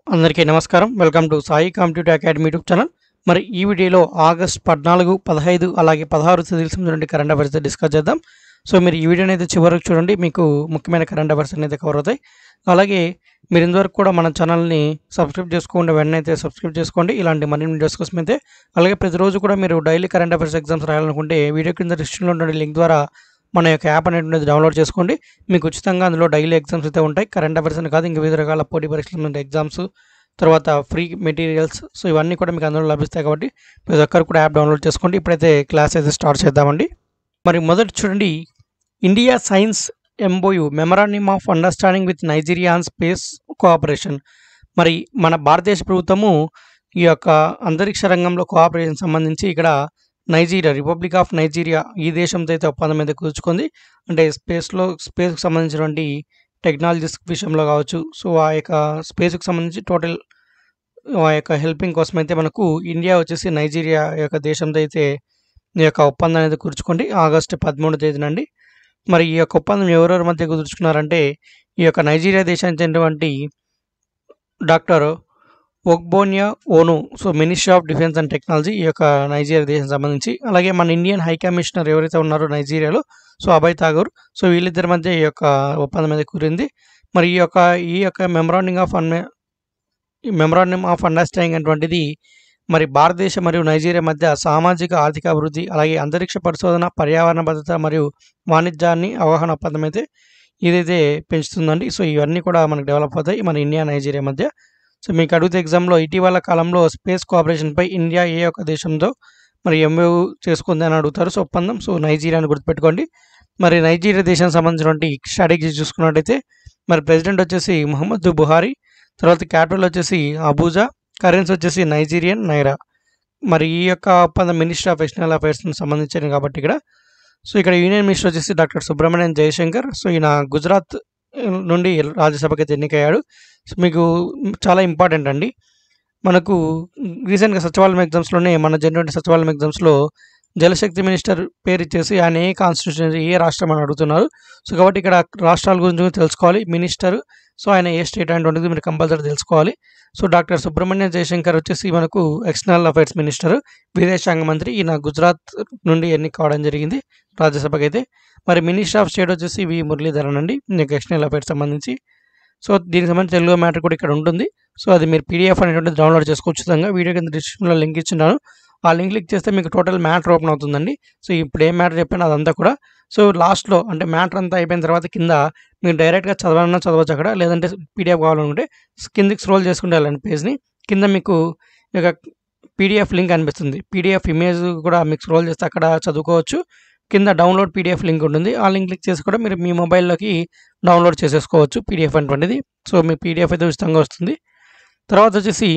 అందరికీ నమస్కారం welcome to Sai competitive academy YouTube channel మరి ఈ వీడియోలో ఆగస్ట్ పద్నాలుగు పదహైదు అలాగే పదహారు తేదీల సంబంధించిన కరెంట్ అఫైర్స్ డిస్కస్ చేద్దాం సో మీరు ఈ వీడియోని అయితే చివరికి చూడండి మీకు ముఖ్యమైన కరెంట్ అఫైర్స్ అయితే కవర్ అవుతాయి అలాగే మీరు ఇంతవరకు కూడా మన ఛానల్ని సబ్స్క్రైబ్ చేసుకోండి వెంటనే అయితే సబ్స్క్రైబ్ చేసుకోండి ఇలాంటి మరిన్ని వీడియోస్ కోసం అయితే అలాగే ప్రతిరోజు కూడా మీరు డైలీ కరెంట్ అఫైర్స్ ఎగ్జామ్స్ రాయాలనుకుంటే వీడియో కింద డిస్క్రిప్షన్లో ఉన్న లింక్ ద్వారా మన యొక్క యాప్ అనేది డౌన్లోడ్ చేసుకోండి మీకు ఉచితంగా అందులో డైలీ ఎగ్జామ్స్ అయితే ఉంటాయి కరెంట్ అఫైర్స్ అని కాదు ఇంకా వివిధ రకాల పోటీ పరీక్షల ఎగ్జామ్స్ తర్వాత ఫ్రీ మెటీరియల్స్ సో ఇవన్నీ కూడా మీకు అందులో లభిస్తాయి కాబట్టి ప్రతి ఒక్కరు కూడా యాప్ డౌన్లోడ్ చేసుకోండి ఇప్పుడైతే క్లాస్ అయితే స్టార్ట్ చేద్దామండి మరి మొదటి చూడండి India science MOU memorandum of understanding with Nigeria and space cooperation మరి మన భారతదేశ ప్రభుత్వము ఈ యొక్క అంతరిక్ష రంగంలో కోఆపరేషన్ సంబంధించి ఇక్కడ నైజీరియా రిపబ్లిక్ ఆఫ్ నైజీరియా ఈ దేశంతో అయితే ఒప్పందం మీద కూర్చుకుంది అంటే స్పేస్లో స్పేస్కి సంబంధించినటువంటి టెక్నాలజీస్ విషయంలో కావచ్చు సో ఆ యొక్క స్పేస్కి సంబంధించి టోటల్ ఆ యొక్క హెల్పింగ్ కోసం అయితే మనకు ఇండియా వచ్చేసి నైజీరియా యొక్క దేశంతో అయితే ఈ యొక్క ఒప్పందం అనేది కూర్చుకోండి ఆగస్టు పదమూడు తేదీన అండి మరి ఈ యొక్క ఒప్పందం ఎవరెవరి మధ్య కుదుర్చుకున్నారంటే ఈ యొక్క నైజీరియా దేశానికి చెందినటువంటి doctor Ogbonnaya Onu so ministry of defence and technology ఈ యొక్క నైజీరియా దేశం సంబంధించి అలాగే మన ఇండియన్ హై కమిషనర్ ఎవరైతే ఉన్నారో నైజీరియాలో సో అభయ్ ఠాగూర్ సో వీళ్ళిద్దరి మధ్య ఈ యొక్క ఒప్పందం మీద కురింది మరి ఈ యొక్క ఈ యొక్క మెమరాండింగ్ ఆఫ్ అన్ మెమరాండం ఆఫ్ అండర్స్టాండింగ్ అటువంటిది మరి భారతదేశం మరియు నైజీరియా మధ్య సామాజిక ఆర్థిక అభివృద్ధి అలాగే అంతరిక్ష పరిశోధన పర్యావరణ భద్రత మరియు వాణిజ్యాన్ని అవగాహన ఒప్పందం అయితే ఇదైతే పెంచుతుందండి సో ఇవన్నీ కూడా మనకు డెవలప్ అవుతాయి మన ఇండియా నైజీరియా మధ్య సో మీకు అడిగితే ఎగ్జామ్లో ఇటీవల కాలంలో స్పేస్ కోఆపరేషన్పై ఇండియా ఏ ఒక్క దేశంతో మరి ఎంఓ చేసుకుంది అని అడుగుతారు సో ఒప్పందం సో నైజీరియాని గుర్తుపెట్టుకోండి మరి నైజీరియా దేశానికి సంబంధించినటువంటి స్ట్రాటజీ చూసుకున్నట్టయితే మరి ప్రెసిడెంట్ వచ్చేసి ముహమ్మద్ బుహారీ తర్వాత క్యాపిటల్ వచ్చేసి అబూజా కరెన్సీ వచ్చేసి నైజీరియన్ నైరా మరి ఈ యొక్క ఒప్పందం మినిస్టర్ ఆఫ్ ఎక్స్టర్నల్ అఫైర్స్కి సంబంధించింది కాబట్టి ఇక్కడ సో ఇక్కడ యూనియన్ మినిస్టర్ వచ్చేసి డాక్టర్ సుబ్రహ్మణ్యం జయశంకర్ సో ఈయన గుజరాత్ నుండి రాజ్యసభకి అయితే ఎన్నికయ్యాడు సో మీకు చాలా ఇంపార్టెంట్ అండి మనకు రీసెంట్గా సచివాలయం ఎగ్జామ్స్లోనే మన జరిగిన సచివాలయం ఎగ్జామ్స్లో జలశక్తి మినిస్టర్ పేరు ఇచ్చేసి ఆయన ఏ కాన్స్టిట్యూషన్ ఏ రాష్ట్రం అని అడుగుతున్నారు సో కాబట్టి ఇక్కడ రాష్ట్రాల గురించి కూడా తెలుసుకోవాలి మినిస్టర్ సో ఆయన ఏ స్టేట్ అనేటువంటిది మీరు కంపల్సరీ తెలుసుకోవాలి సో డాక్టర్ సుబ్రహ్మణ్యం జయశంకర్ వచ్చేసి మనకు ఎక్స్టర్నల్ అఫైర్స్ మినిస్టర్ విదేశాంగ మంత్రి ఈయన గుజరాత్ నుండి ఎన్నిక కావడం జరిగింది రాజ్యసభకి అయితే మరి మినిస్టర్ ఆఫ్ స్టేట్ వచ్చేసి వి మురళీధరన్ అండి మీకు ఎక్స్టర్నల్ అఫైర్స్ సంబంధించి సో దీనికి సంబంధించి తెలుగు మ్యాటర్ కూడా ఇక్కడ ఉంటుంది సో అది మీరు పీడిఎఫ్ అనేటువంటిది డౌన్లోడ్ చేసుకోవచ్చు ఉచితంగా వీడియో కింద డిస్క్రిప్షన్లో లింక్ ఇచ్చినాను ఆ లింక్ క్లిక్ చేస్తే మీకు టోటల్ మ్యాటర్ ఓపెన్ అవుతుందండి సో ఇప్పుడు ఏ మ్యాటర్ చెప్పాను అదంతా కూడా సో లాస్ట్లో అంటే మ్యాటర్ అంతా అయిపోయిన తర్వాత కింద మీరు డైరెక్ట్గా చదవాలన్నా చదవచ్చు అక్కడ లేదంటే పీడిఎఫ్ కావాలనుకుంటే కిందకి స్క్రోల్ చేసుకుంటే వెళ్ళండి పేజ్ని కింద మీకు ఈ యొక్క పీడిఎఫ్ లింక్ అనిపిస్తుంది పీడిఎఫ్ ఇమేజ్ కూడా మీకు స్క్రోల్ చేస్తే అక్కడ చదువుకోవచ్చు కింద డౌన్లోడ్ పీడిఎఫ్ లింక్ ఉంటుంది ఆ లింక్ క్లిక్ చేసి కూడా మీరు మీ మొబైల్లోకి డౌన్లోడ్ చేసేసుకోవచ్చు పీడిఎఫ్ అటువంటిది సో మీ పీడిఎఫ్ అయితే ఉచితంగా వస్తుంది తర్వాత వచ్చేసి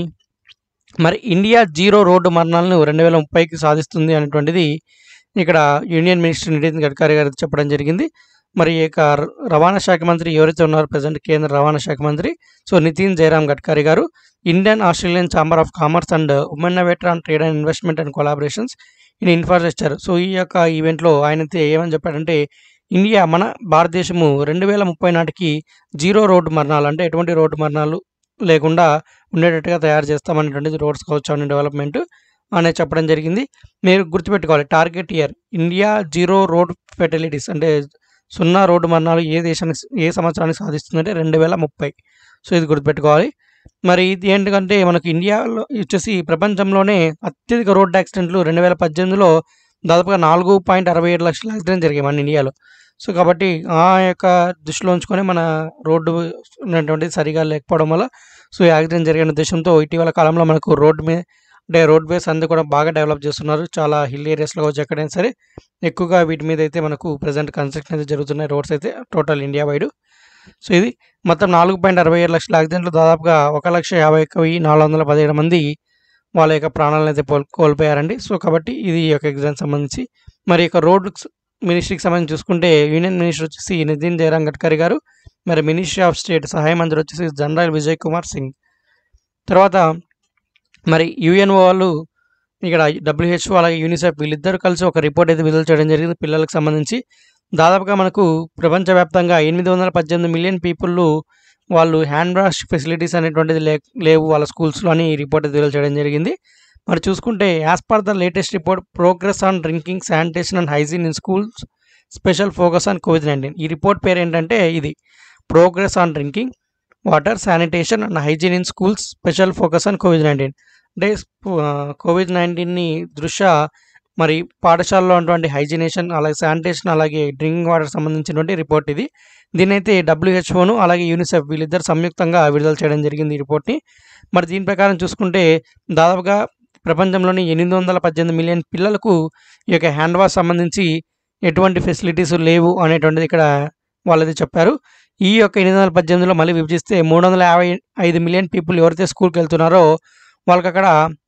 మరి ఇండియా జీరో రోడ్డు మరణాలను రెండు వేల ముప్పైకి సాధిస్తుంది అనేటువంటిది ఇక్కడ యూనియన్ మినిస్టర్ నితిన్ గడ్కరీ గారు చెప్పడం జరిగింది మరి ఈ యొక్క రవాణా శాఖ మంత్రి ఎవరైతే ఉన్నారో ప్రజెంట్ కేంద్ర రవాణా శాఖ మంత్రి సో నితిన్ జయరామ్ గడ్కరీ గారు Indian Australian chamber of commerce and ఉమెన్నవేటర్ and trade and investment and collaborations in infrastructure so ఈ యొక్క ఈవెంట్లో ఆయన అయితే ఏమని చెప్పాడంటే ఇండియా మన భారతదేశము రెండు వేల ముప్పై నాటికి జీరో రోడ్డు మరణాలు అంటే ఎటువంటి రోడ్డు మరణాలు లేకుండా ఉండేటట్టుగా తయారు చేస్తామనేటువంటిది రోడ్స్ కావచ్చు అనే డెవలప్మెంట్ అనేది చెప్పడం జరిగింది మీరు గుర్తుపెట్టుకోవాలి target year India zero road fatalities అంటే సున్నా రోడ్డు మరణాలు ఏ దేశానికి ఏ సంవత్సరానికి సాధిస్తుందంటే రెండు వేల ముప్పై సో ఇది గుర్తుపెట్టుకోవాలి మరి ఇది ఏంటంటే మనకు ఇండియాలో వచ్చేసి ప్రపంచంలోనే అత్యధిక రోడ్ యాక్సిడెంట్లు రెండు వేల పద్దెనిమిదిలో దాదాపుగా నాలుగు పాయింట్ అరవై ఏడు లక్షల యాక్సిడెంట్ జరిగాయి మన ఇండియాలో సో కాబట్టి ఆ యొక్క దృష్టిలో ఉంచుకొని మన రోడ్డు ఉన్నటువంటిది సరిగా లేకపోవడం వల్ల సో యాక్సిడెంట్ జరిగిన ఉద్దేశంతో ఇటీవల కాలంలో మనకు రోడ్ మీద అంటే రోడ్ వేస్ అందు కూడా బాగా డెవలప్ చేస్తున్నారు చాలా హిల్ ఏరియాస్లో వచ్చి ఎక్కడైనా సరే ఎక్కువగా వీటి మీద అయితే మనకు ప్రజెంట్ కన్స్ట్రక్షన్ అయితే జరుగుతున్నాయి రోడ్స్ అయితే టోటల్ ఇండియా వైడ్ సో ఇది మొత్తం నాలుగు పాయింట్ అరవై ఏడు లక్షల యాక్సిడెంట్లు దాదాపుగా ఒక లక్ష యాభై ఒక్క వెయ్యి నాలుగు వందల పదిహేడు మంది వాళ్ళ యొక్క ప్రాణాలను అయితే కోల్ కోల్పోయారండి సో కాబట్టి ఇది ఈ యొక్క ఎగ్జామ్ సంబంధించి మరి యొక్క రోడ్ మినిస్ట్రీకి సంబంధించి చూసుకుంటే యూనియన్ మినిస్టర్ వచ్చేసి నితిన్ జయరామ్ గడ్కరీ గారు మరి మినిస్ట్రీ ఆఫ్ స్టేట్ సహాయ మంత్రి వచ్చేసి జనరల్ విజయ్ కుమార్ సింగ్ తర్వాత మరి యుఎన్ఓ వాళ్ళు ఇక్కడ డబ్ల్యూహెచ్ఓ అలాగే యూనిసెఫ్ వీళ్ళిద్దరూ కలిసి ఒక రిపోర్ట్ అయితే విడుదల చేయడం జరిగింది పిల్లలకు సంబంధించి దాదాపుగా మనకు ప్రపంచవ్యాప్తంగా ఎనిమిది వందల పద్దెనిమిది మిలియన్ పీపుల్ వాళ్ళు హ్యాండ్ వాష్ ఫెసిలిటీస్ అనేటువంటిది లే లేవు వాళ్ళ స్కూల్స్‌లో అని ఈ రిపోర్ట్ విడుదల చేయడం జరిగింది. మరి చూసుకుంటే as per the latest report progress on drinking, sanitation and hygiene in schools special focus on కోవిడ్-19 ఈ రిపోర్ట్ పేరేంటంటే ఇది. Progress on drinking water, sanitation and hygiene in schools special focus on కోవిడ్-19 అంటే ఆహ్, కోవిడ్-19ని దృష్ట్యా మరి పాఠశాలలో ఉన్నటువంటి హైజినేషన్ అలాగే శానిటేషన్ అలాగే డ్రింకింగ్ వాటర్ సంబంధించినటువంటి రిపోర్ట్ ఇది. దీన్నైతే డబ్ల్యూహెచ్ఓను అలాగే యూనిసెఫ్ వీళ్ళిద్దరు సంయుక్తంగా విడుదల చేయడం జరిగింది ఈ రిపోర్ట్‌ని. మరి దీని ప్రకారం చూసుకుంటే దాదాపుగా ప్రపంచంలోని 818 మిలియన్ పిల్లలకు ఈ యొక్క హ్యాండ్ వాష్ సంబంధించి ఎటువంటి ఫెసిలిటీస్ లేవు అనేటువంటిది ఇక్కడ వాళ్ళైతే చెప్పారు. ఈ యొక్క 818లో మళ్ళీ విభజిస్తే 355 మిలియన్ పీపుల్ ఎవరైతే స్కూల్‌కెళ్తున్నారో వాళ్ళకక్కడ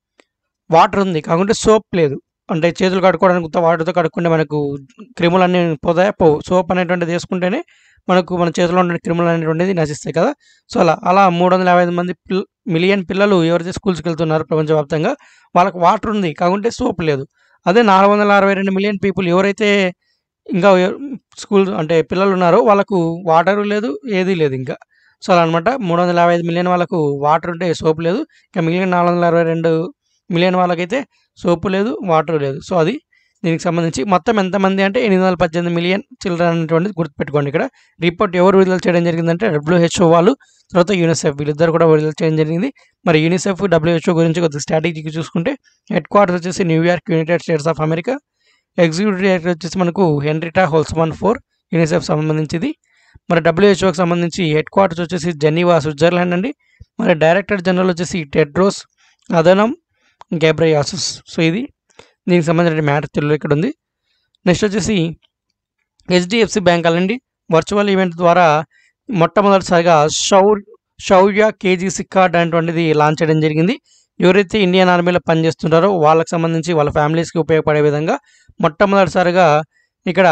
వాటర్ ఉంది. కాకుంటే సోప్ లేదు. అంటే చేతులు కడుక్కోవడానికి ఉత్త వాటర్‌తో కడుక్కుంటే మనకు క్రిములన్నీ పోతాయా? పోవు. సోప్ అనేటువంటిది ఏసుకుంటేనే మనకు మన చేతిలో ఉన్న క్రిములు అనేటువంటిది నశిస్తాయి కదా! సో, అలా అలా 355 మంది పిల్ మిలియన్ పిల్లలు ఎవరైతే స్కూల్స్‌కెళ్తున్నారో ప్రపంచవ్యాప్తంగా వాళ్ళకి వాటర్ ఉంది. కాకుంటే సోప్ లేదు. అదే 462 మిలియన్ పీపుల్ ఎవరైతే ఇంకా ఎ స్కూల్ అంటే పిల్లలున్నారో వాళ్ళకు వాటరు లేదు. ఏదీ లేదు ఇంకా. సో, అలా అనమాట. 355 మిలియన్ వాళ్ళకు వాటర్ ఉంటే సోప్ లేదు. ఇక మిగిలిన 462 మిలియన్ వాళ్ళకైతే సోపు లేదు. వాటర్ లేదు. సో, అది దీనికి సంబంధించి మొత్తం ఎంతమంది అంటే 818 మిలియన్ చిల్డ్రన్ అనేటువంటిది గుర్తుపెట్టుకోండి ఇక్కడ. రిపోర్ట్ ఎవరు విడుదల చేయడం జరిగిందంటే డబ్ల్యూహెచ్ఓ వాళ్ళు, తర్వాత యూనిసెఫ్ వీళ్ళిద్దరు కూడా విడుదల చేయడం జరిగింది. మరి యూనిసెఫ్, డబ్ల్యూహెచ్ఓ గురించి కొద్దిగా స్ట్రాటజీకి చూసుకుంటే హెడ్ క్వార్టర్స్ వచ్చేసి New York, United States of America. Executive director వచ్చేసి మనకు హెన్రిటా హోల్స్మాన్ ఫోర్ యూనిసెఫ్ సంబంధించింది. మరి డబ్ల్యూహెచ్ఓకి సంబంధించి హెడ్ క్వార్టర్స్ వచ్చేసి జెనీవా స్విట్జర్లాండ్ అండి. మరి డైరెక్టర్ జనరల్ వచ్చేసి టెడ్రోస్ అదనం గెబ్రెయాసస్. సో, ఇది దీనికి సంబంధించిన మ్యాటర్ తెలుగులో ఇక్కడ ఉంది. నెక్స్ట్ వచ్చేసి హెచ్‌డిఎఫ్‌సి బ్యాంక్ ఆళ్ళండి వర్చువల్ ఈవెంట్ ద్వారా మొట్టమొదటిసారిగా శౌర్ శౌర్య కేజీసీ కార్డ్ అనేటువంటిది లాంచ్ చేయడం జరిగింది. ఎవరైతే ఇండియన్ ఆర్మీలో పనిచేస్తున్నారో వాళ్ళకి సంబంధించి వాళ్ళ ఫ్యామిలీస్‌కి ఉపయోగపడే విధంగా మొట్టమొదటిసారిగా ఇక్కడ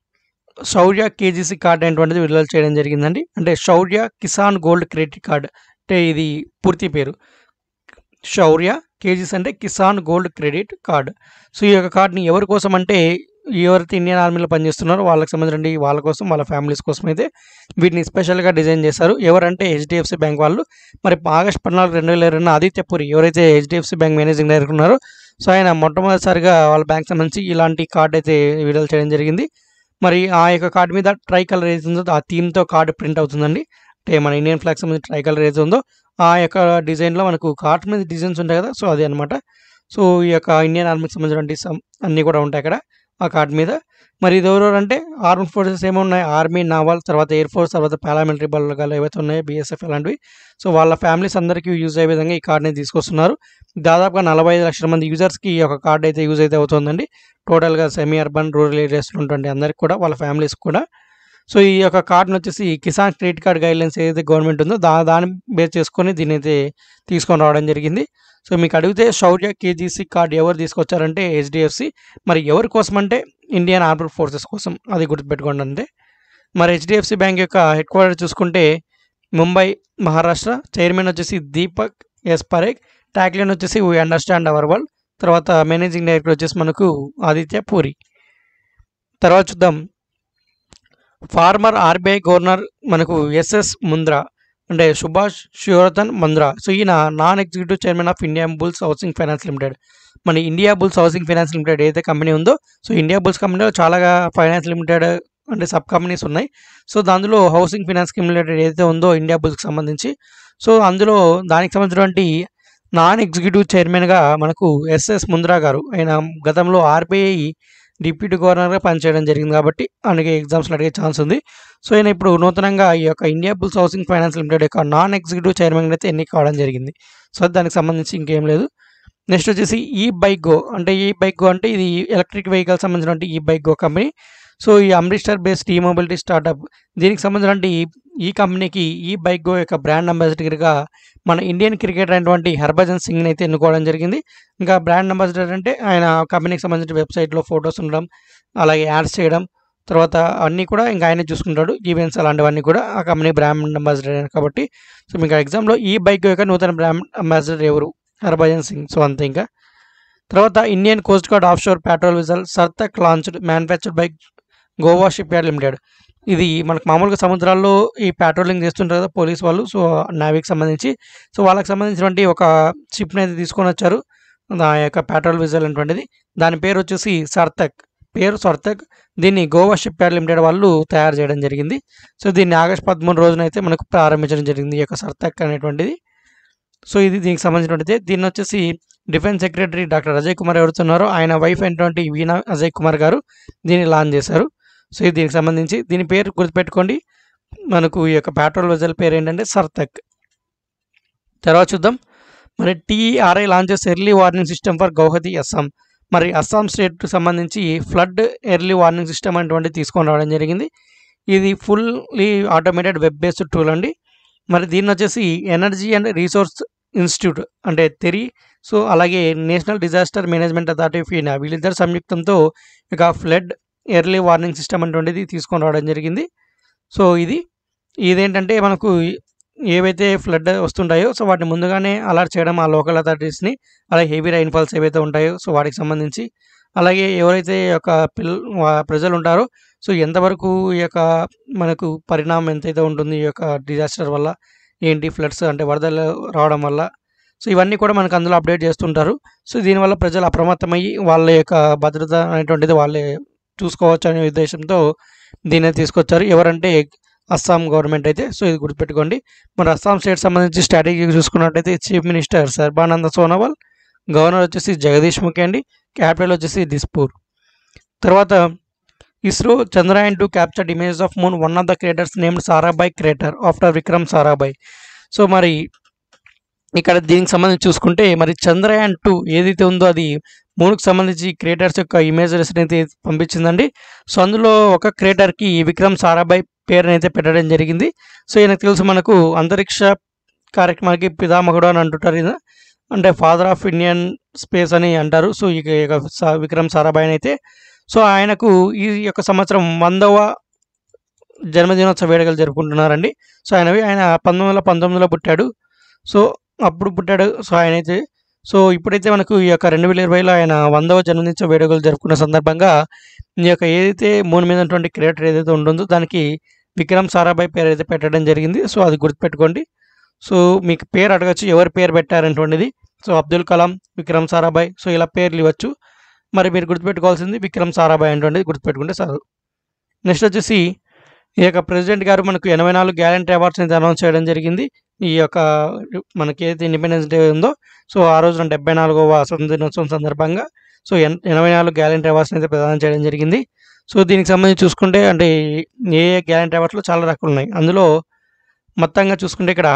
శౌర్య కేజీసీ కార్డ్ అనేటువంటిది విడుదల చేయడం జరిగిందండి. అంటే Shaurya Kisan gold credit card అంటే ఇది పూర్తి పేరు. శౌర్య కేజీస్ అంటే Kisan gold credit card. So, ఈ యొక్క కార్డ్‌ని ఎవరి కోసం అంటే ఎవరైతే ఇండియన్ ఆర్మీలో పనిచేస్తున్నారో వాళ్ళకి సంబంధించినటువంటి వాళ్ళ కోసం వాళ్ళ ఫ్యామిలీస్ కోసం అయితే వీటిని స్పెషల్‌గా డిజైన్ చేశారు. ఎవరంటే హెచ్‌డిఎఫ్‌సి బ్యాంక్ వాళ్ళు. మరి ఆగస్ట్ 14, 2022న ఆదిత్య పురి ఎవరైతే హెచ్‌డిఎఫ్‌సి బ్యాంక్ మేనేజింగ్ డైరెక్టర్ ఉన్నారో సో, ఆయన మొట్టమొదటిసారిగా వాళ్ళ బ్యాంక్ సంబంధించి ఇలాంటి కార్డ్ అయితే విడుదల చేయడం జరిగింది. మరి ఆ యొక్క కార్డ్ మీద ట్రై కలర్ ఏదైతే ఉందో ఆ థీమ్‌తో కార్డ్ ప్రింట్ అవుతుందండి. అంటే మన ఇండియన్ ఫ్లాగ్‌కి సంబంధించి ట్రై కలర్ ఏదైతే ఉందో ఆ యొక్క డిజైన్‌లో మనకు కార్డ్ మీద డిజైన్స్ ఉంటాయి కదా! సో, అదే అనమాట. సో, ఈ యొక్క ఇండియన్ ఆర్మీకి సంబంధించినటువంటి సం అన్నీ కూడా ఉంటాయి అక్కడ ఆ కార్డ్ మీద. మరి ఇది ఎవరెవరంటే ఆర్మ్డ్ ఫోర్సెస్ ఏమున్నాయి ఆర్మీ, నావల్ తర్వాత ఎయిర్ ఫోర్స్ తర్వాత పారామిలిటరీ బలగాలు ఏవైతే ఉన్నాయో బీఎస్ఎఫ్ అలాంటివి. సో, వాళ్ళ ఫ్యామిలీస్ అందరికీ యూజ్ అయ్యే విధంగా ఈ కార్డ్‌ని తీసుకొస్తున్నారు. దాదాపుగా 45 లక్షల మంది యూజర్స్‌కి ఈ యొక్క కార్డ్ అయితే యూజ్ అయితే అవుతుందండి. టోటల్‌గా సెమీ అర్బన్, రూరల్ ఏరియాస్‌లో ఉన్నటువంటి అందరికి కూడా వాళ్ళ ఫ్యామిలీస్‌కి కూడా. సో, ఈ యొక్క కార్డ్‌ని వచ్చేసి కిసాన్ క్రెడిట్ కార్డ్ గైడ్‌లైన్స్ ఏదైతే గవర్నమెంట్ ఉందో దా దాన్ని బేస్ చేసుకొని దీన్నైతే తీసుకొని రావడం జరిగింది. సో, మీకు అడిగితే శౌర్య కేజీసీ కార్డ్ ఎవరు తీసుకొచ్చారంటే హెచ్‌డిఎఫ్‌సి. మరి ఎవరి కోసం అంటే ఇండియన్ ఆర్మ్డ్ ఫోర్సెస్ కోసం అది గుర్తుపెట్టుకోండి అంతే. మరి హెచ్‌డిఎఫ్‌సి బ్యాంక్ యొక్క హెడ్ క్వార్టర్ చూసుకుంటే ముంబై, మహారాష్ట్ర. చైర్మన్ వచ్చేసి దీపక్ ఎస్ పరేఖ్. ట్యాగ్‌లైన్ వచ్చేసి వి అండర్‌స్టాండ్ అవర్ వరల్డ్. తర్వాత మేనేజింగ్ డైరెక్టర్ వచ్చేసి మనకు ఆదిత్య పూరి. తర్వాత చూద్దాం. ఫార్మర్ ఆర్‌బీఐ గవర్నర్ మనకు ఎస్ఎస్ ముంద్రా అంటే సుభాష్ శివరతన్ ముంద్రా. సో, ఈయన non executive chairman of Indian Bulls housing finance limited. మన India Bulls housing finance limited ఏదైతే కంపెనీ ఉందో సో, ఇండియా బుల్స్ కంపెనీలో చాలా ఫైనాన్స్ లిమిటెడ్ అంటే సబ్ కంపెనీస్ ఉన్నాయి. సో, అందులో హౌసింగ్ ఫైనాన్స్ లిమిటెడ్ ఏదైతే ఉందో ఇండియా బుల్స్‌కి సంబంధించి సో, అందులో దానికి సంబంధించినటువంటి నాన్ ఎగ్జిక్యూటివ్ చైర్మన్‌గా మనకు ఎస్ఎస్ ముంద్రా గారు. ఆయన గతంలో ఆర్‌బీఐ డిప్యూటీ గవర్నర్‌గా పనిచేయడం జరిగింది కాబట్టి ఆయనకి ఎగ్జామ్స్‌లో అడిగే ఛాన్స్ ఉంది. సో, ఈయన ఇప్పుడు నూతనంగా ఈ యొక్క India Bulls housing finance limited యొక్క నాన్ ఎగ్జిక్యూటివ్ చైర్మన్‌గా అయితే ఎన్నిక కావడం జరిగింది. సో, దానికి సంబంధించి ఇంకేం లేదు. నెక్స్ట్ వచ్చేసి ఈ బైక్ గో అంటే ఈ బైక్ గో అంటే ఇది ఎలక్ట్రిక్ వెహికల్ సంబంధించినటువంటి ఈ బైక్ గో కంపెనీ. సో, ఈ అమృత్‌సర్ బేస్డ్ ఈ మొబిలిటీ స్టార్టప్ దీనికి సంబంధించినటువంటి ఈ కంపెనీకి ఈ బైక్ గో యొక్క బ్రాండ్ అంబాసిడర్‌గా మన ఇండియన్ క్రికెటర్ అయినటువంటి హర్భజన్ సింగ్‌ని అయితే ఎన్నుకోవడం జరిగింది. ఇంకా బ్రాండ్ అంబాసిడర్ అంటే ఆయన కంపెనీకి సంబంధించిన వెబ్‌సైట్‌లో ఫోటోస్ ఉండడం, అలాగే యాడ్స్ చేయడం, తర్వాత అన్నీ కూడా ఇంక ఆయనే చూసుకుంటాడు. ఈవెంట్స్ అలాంటివన్నీ కూడా ఆ కంపెనీ బ్రాండ్ అంబాసిడర్ కాబట్టి సో, మీకు ఎగ్జామ్‌లో ఈ బైక్ గో యొక్క నూతన బ్రాండ్ అంబాసిడర్ ఎవరు? హర్భజన్ సింగ్. సో, అంతే ఇంకా. తర్వాత Indian coast guard offshore patrol vessel Sarthak launched manufactured by Goa shipyard limited. ఇది మనకు మామూలుగా సముద్రాల్లో ఈ పెట్రోలింగ్ చేస్తుంటారు కదా పోలీస్ వాళ్ళు సో నావీకి సంబంధించి సో వాళ్ళకి సంబంధించినటువంటి ఒక షిప్ని అయితే తీసుకొని వచ్చారు ఆ యొక్క పెట్రోల్ విజల్ అనేటువంటిది దాని పేరు వచ్చేసి సర్తక్ పేరు సర్తక్ దీన్ని గోవా షిప్ యార్డ్ లిమిటెడ్ వాళ్ళు తయారు చేయడం జరిగింది సో దీన్ని ఆగస్ట్ పదమూడు రోజున అయితే మనకు ప్రారంభించడం జరిగింది ఈ యొక్క సర్తక్ అనేటువంటిది సో ఇది దీనికి సంబంధించినటువంటిది దీన్ని వచ్చేసి defence secretary doctor Ajay Kumar ఎవరుతున్నారో ఆయన వైఫ్ అయినటువంటి వీణా అజయ్ కుమార్ గారు దీన్ని లాంచ్ చేశారు సో ఇది దీనికి సంబంధించి దీని పేరు గుర్తుపెట్టుకోండి మనకు ఈ యొక్క పెట్రోల్ వెజల్ పేరు ఏంటంటే సర్తక్ తర్వాత చూద్దాం మరి TRI launches early warning system for Guwahati Assam మరి అస్సాం స్టేట్కి సంబంధించి ఫ్లడ్ ఎర్లీ వార్నింగ్ సిస్టమ్ అనేటువంటి తీసుకొని రావడం జరిగింది ఇది fully automated web based tool అండి మరి దీన్ని వచ్చేసి ఎనర్జీ అండ్ రీసోర్స్ ఇన్స్టిట్యూట్ అంటే తెరి సో అలాగే national disaster management authority of India వీళ్ళిద్దరు సంయుక్తంతో ఇక ఫ్లడ్ ఎర్లీ వార్నింగ్ సిస్టమ్ అటువంటిది తీసుకొని రావడం జరిగింది సో ఇది ఇదేంటంటే మనకు ఏవైతే ఫ్లడ్ వస్తుంటాయో సో వాటిని ముందుగానే అలర్ట్ చేయడం ఆ లోకల్ అథారిటీస్ని అలాగే హెవీ రైన్ఫాల్స్ ఏవైతే ఉంటాయో సో వాటికి సంబంధించి అలాగే ఎవరైతే ఈ యొక్క పిల్ వా- ప్రజలు ఉంటారో సో ఎంతవరకు ఈ యొక్క మనకు పరిణామం ఎంతైతే ఉంటుంది ఈ యొక్క డిజాస్టర్ వల్ల ఏంటి ఫ్లడ్స్ అంటే వరదలు రావడం వల్ల సో ఇవన్నీ కూడా మనకు అందులో అప్డేట్ చేస్తుంటారు సో దీనివల్ల ప్రజలు అప్రమత్తమయ్యి వాళ్ళ యొక్క భద్రత అనేటువంటిది వాళ్ళే చూసుకోవచ్చు అనే ఉద్దేశంతో దీన్ని తీసుకొచ్చారు ఎవరంటే అస్సాం గవర్నమెంట్ అయితే సో ఇది గుర్తుపెట్టుకోండి మరి అస్సాం స్టేట్ సంబంధించి స్ట్రాటజీ చూసుకున్నట్టయితే chief minister Sarbananda Sonowal governor వచ్చేసి జగదీష్ ముఖి అండి క్యాపిటల్ వచ్చేసి దిస్పూర్ తర్వాత ISRO Chandrayaan two captured image of moon one of the creators named Sarabhai creator after Vikram Sarabhai so మరి ఇక్కడ దీనికి సంబంధించి చూసుకుంటే మరి చంద్రయాన్ టూ ఏదైతే ఉందో అది మూడుకు సంబంధించి క్రియేటర్స్ యొక్క ఇమేజెస్ అయితే పంపించిందండి సో అందులో ఒక క్రియేటర్కి విక్రమ్ సారాభాయ్ పేరుని అయితే పెట్టడం జరిగింది సో ఈయనకు తెలుసు మనకు అంతరిక్ష కార్యక్రమానికి పితామహుడు అని అంటుంటారు ఈయన అంటే ఫాదర్ ఆఫ్ ఇండియన్ స్పేస్ అని అంటారు సో ఈ యొక్క సా- విక్రమ్ సారాభాయ్ అయితే సో ఆయనకు ఈ యొక్క సంవత్సరం వందవ జన్మదినోత్సవ వేడుకలు జరుపుకుంటున్నారండి సో ఆయనవి ఆయన పంతొమ్మిది వందల పంతొమ్మిదిలో పుట్టాడు సో అప్పుడు పుట్టాడు సో ఆయన అయితే సో ఇప్పుడైతే మనకు ఈ యొక్క రెండు వేల ఇరవైలో ఆయన వందవ జన్మదిన వేడుకలు జరుపుకున్న సందర్భంగా ఈ యొక్క ఏదైతే మూన్ మీద ఉన్నటువంటి క్రియేటర్ ఏదైతే ఉంటుందో దానికి విక్రమ్ సారాభాయ్ పేరు అయితే పెట్టడం జరిగింది సో అది గుర్తుపెట్టుకోండి సో మీకు పేరు అడగచ్చు ఎవరి పేరు పెట్టారనేటువంటిది సో అబ్దుల్ కలాం విక్రమ్ సారాభాయ్ సో ఇలా పేర్లు ఇవ్వచ్చు మరి మీరు గుర్తుపెట్టుకోవాల్సింది విక్రమ్ సారాభాయ్ అనేటువంటిది గుర్తుపెట్టుకుంటే సార్ నెక్స్ట్ వచ్చేసి ఈ యొక్క ప్రెసిడెంట్ గారు మనకు ఎనభై నాలుగు గ్యారంటీ అవార్డ్స్ అయితే అనౌన్స్ చేయడం జరిగింది ఈ యొక్క మనకి ఏదైతే ఇండిపెండెన్స్ డే ఉందో సో ఆ రోజున డెబ్బై నాలుగవ స్వతంత్ర దినోత్సవం సందర్భంగా సో ఎన్ ఎనభై నాలుగు గ్యారంటీ అవార్డ్స్ని అయితే ప్రదానం చేయడం జరిగింది సో దీనికి సంబంధించి చూసుకుంటే అంటే ఏ ఏ గ్యారంటీ అవార్డ్స్లో చాలా రకాలు ఉన్నాయి అందులో మొత్తంగా చూసుకుంటే ఇక్కడ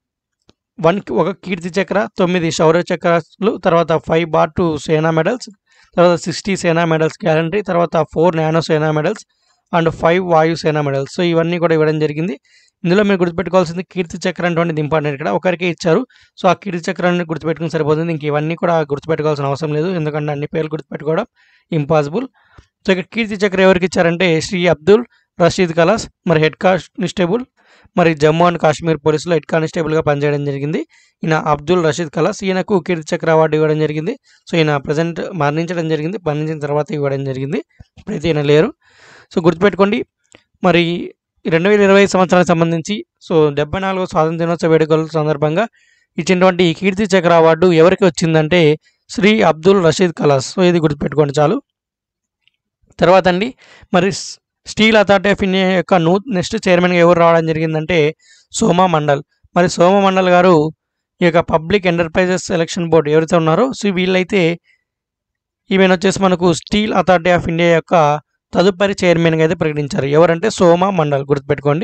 వన్ ఒక కీర్తి చక్ర తొమ్మిది శౌర్య చక్రాలు తర్వాత five bar to Sena medals తర్వాత సిక్స్టీ సేనా మెడల్స్ గ్యారంటీ తర్వాత four Nao Sena medals and five Vayu Sena medals so ఇవన్నీ కూడా ఇవ్వడం జరిగింది ఇందులో మీరు గుర్తుపెట్టుకోవాల్సింది కీర్తి చక్ర అనేటువంటిది ఇంపార్టెంట్ ఇక్కడ ఒకరికే ఇచ్చారు సో ఆ కీర్తి చక్రాన్ని గుర్తుపెట్టుకుని సరిపోతుంది ఇంక ఇవన్నీ కూడా గుర్తుపెట్టుకోవాల్సిన అవసరం లేదు ఎందుకంటే అన్ని పేర్లు గుర్తుపెట్టుకోవడం ఇంపాసిబుల్ సో ఇక్కడ కీర్తి చక్ర ఎవరికి ఇచ్చారంటే శ్రీ అబ్దుల్ రషీద్ కలాస్ మరి హెడ్ కానిస్టేబుల్ మరి జమ్మూ అండ్ కాశ్మీర్ పోలీసులో హెడ్ కానిస్టేబుల్గా పనిచేయడం జరిగింది ఈయన అబ్దుల్ రషీద్ కలాస్ ఈయనకు కీర్తి చక్ర అవార్డు ఇవ్వడం జరిగింది సో ఈయన ప్రజెంట్ మరణించడం జరిగింది మరణించిన తర్వాత ఇవ్వడం జరిగింది ఇప్పుడైతే ఈయన లేరు సో గుర్తుపెట్టుకోండి మరి రెండు వేల ఇరవై సంవత్సరానికి సంబంధించి సో డెబ్బై నాలుగో స్వాతంత్ర దినోత్సవ వేడుకల సందర్భంగా ఇచ్చినటువంటి ఈ కీర్తి చక్ర అవార్డు ఎవరికి వచ్చిందంటే శ్రీ అబ్దుల్ రషీద్ కలాస్ సో ఇది గుర్తుపెట్టుకోండి చాలు తర్వాత అండి మరి స్- స్టీల్ అథారిటీ ఆఫ్ ఇండియా యొక్క నూ నెక్స్ట్ చైర్మన్గా ఎవరు రావడం జరిగిందంటే సోమా మండల్ మరి సోమ మండల్ గారు ఈ యొక్క పబ్లిక్ ఎంటర్ప్రైజెస్ సెలక్షన్ బోర్డు ఎవరైతే ఉన్నారో సో వీళ్ళైతే ఈమెను వచ్చేసి మనకు స్టీల్ అథారిటీ ఆఫ్ ఇండియా యొక్క తదుపరి చైర్మన్గా అయితే ప్రకటించారు ఎవరంటే సోమా మండల్ గుర్తుపెట్టుకోండి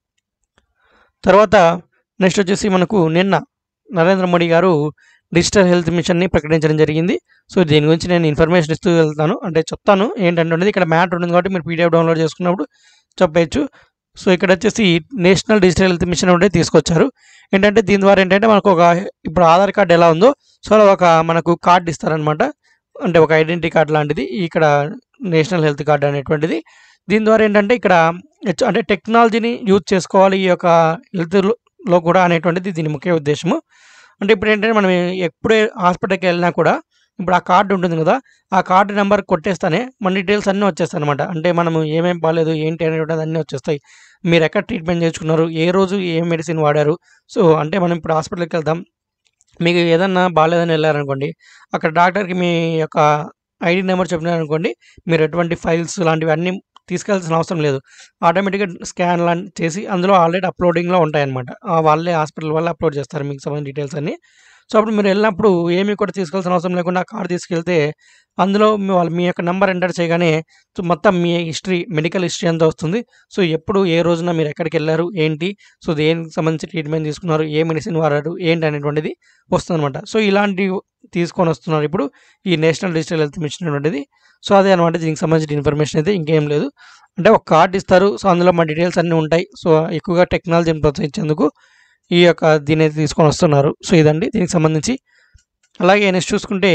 తర్వాత నెక్స్ట్ వచ్చేసి మనకు నిన్న నరేంద్ర మోడీ గారు డిజిటల్ హెల్త్ మిషన్ని ప్రకటించడం జరిగింది సో దీని గురించి నేను ఇన్ఫర్మేషన్ ఇస్తూ వెళ్తాను అంటే చెప్తాను ఏంటంటే ఇక్కడ మ్యాటర్ ఉంటుంది కాబట్టి మీరు పీడిఎఫ్ డౌన్లోడ్ చేసుకున్నప్పుడు చెప్పచ్చు సో ఇక్కడ వచ్చేసి నేషనల్ డిజిటల్ హెల్త్ మిషన్ ఉంటే తీసుకొచ్చారు ఏంటంటే దీని ద్వారా ఏంటంటే మనకు ఒక ఇప్పుడు ఆధార్ కార్డు ఎలా ఉందో సో అలా ఒక మనకు కార్డు ఇస్తారనమాట అంటే ఒక ఐడెంటిటీ కార్డు లాంటిది ఇక్కడ నేషనల్ హెల్త్ కార్డు అనేటువంటిది దీని ద్వారా ఏంటంటే ఇక్కడ హెచ్- అంటే టెక్నాలజీని యూజ్ చేసుకోవాలి ఈ యొక్క హెల్త్లో కూడా అనేటువంటిది దీని ముఖ్య ఉద్దేశము అంటే ఇప్పుడు ఏంటంటే మనం ఎప్పుడే హాస్పిటల్కి వెళ్ళినా కూడా ఇప్పుడు ఆ కార్డ్ ఉంటుంది కదా ఆ కార్డు నెంబర్ కొట్టేస్తానే మన డీటెయిల్స్ అన్నీ వచ్చేస్తాయి అనమాట అంటే మనము ఏమేం బాగాలేదు ఏంటి అనేటువంటిది అన్నీ వచ్చేస్తాయి మీరు ఎక్కడ ట్రీట్మెంట్ చేయించుకున్నారు ఏ రోజు ఏ మెడిసిన్ వాడారు సో అంటే మనం ఇప్పుడు హాస్పిటల్కి వెళ్తాం మీకు ఏదన్నా బాగాలేదని వెళ్ళారనుకోండి అక్కడ డాక్టర్కి మీ యొక్క ఐడి నెంబర్ చెప్పినారనుకోండి మీరు ఎటువంటి ఫైల్స్ లాంటివి అన్నీ తీసుకెళ్లాల్సిన అవసరం లేదు ఆటోమేటిక్గా స్కాన్ లాంటి చేసి అందులో ఆల్రెడీ అప్లోడింగ్లో ఉంటాయన్నమాట ఆ వాళ్ళే హాస్పిటల్ వాళ్ళే అప్లోడ్ చేస్తారు మీకు సంబంధించిన డీటెయిల్స్ అన్నీ సో అప్పుడు మీరు వెళ్ళినప్పుడు ఏమీ కూడా తీసుకెళ్ళాల్సిన అవసరం లేకుండా ఆ కార్డు తీసుకెళ్తే అందులో మీ వాళ్ళు మీ యొక్క నెంబర్ ఎంటర్ చేయగానే సో మొత్తం మీ హిస్టరీ మెడికల్ హిస్టరీ అంతా వస్తుంది సో ఎప్పుడు ఏ రోజున మీరు ఎక్కడికి వెళ్ళారు ఏంటి సో దేనికి సంబంధించి ట్రీట్మెంట్ తీసుకున్నారు ఏ మెడిసిన్ వాడారు ఏంటి అనేటువంటిది వస్తుందన్నమాట సో ఇలాంటివి తీసుకొని వస్తున్నారు ఇప్పుడు ఈ నేషనల్ డిజిటల్ హెల్త్ మిషన్ అనేటువంటిది సో అదే అనమాట దీనికి సంబంధించిన ఇన్ఫర్మేషన్ అయితే ఇంకేం లేదు అంటే ఒక కార్డు ఇస్తారు సో అందులో మా డీటెయిల్స్ అన్నీ ఉంటాయి సో ఎక్కువగా టెక్నాలజీని ప్రోత్సహించేందుకు ఈ యొక్క దీని అయితే తీసుకొని వస్తున్నారు సో ఇదండి దీనికి సంబంధించి అలాగే నెక్స్ట్ చూసుకుంటే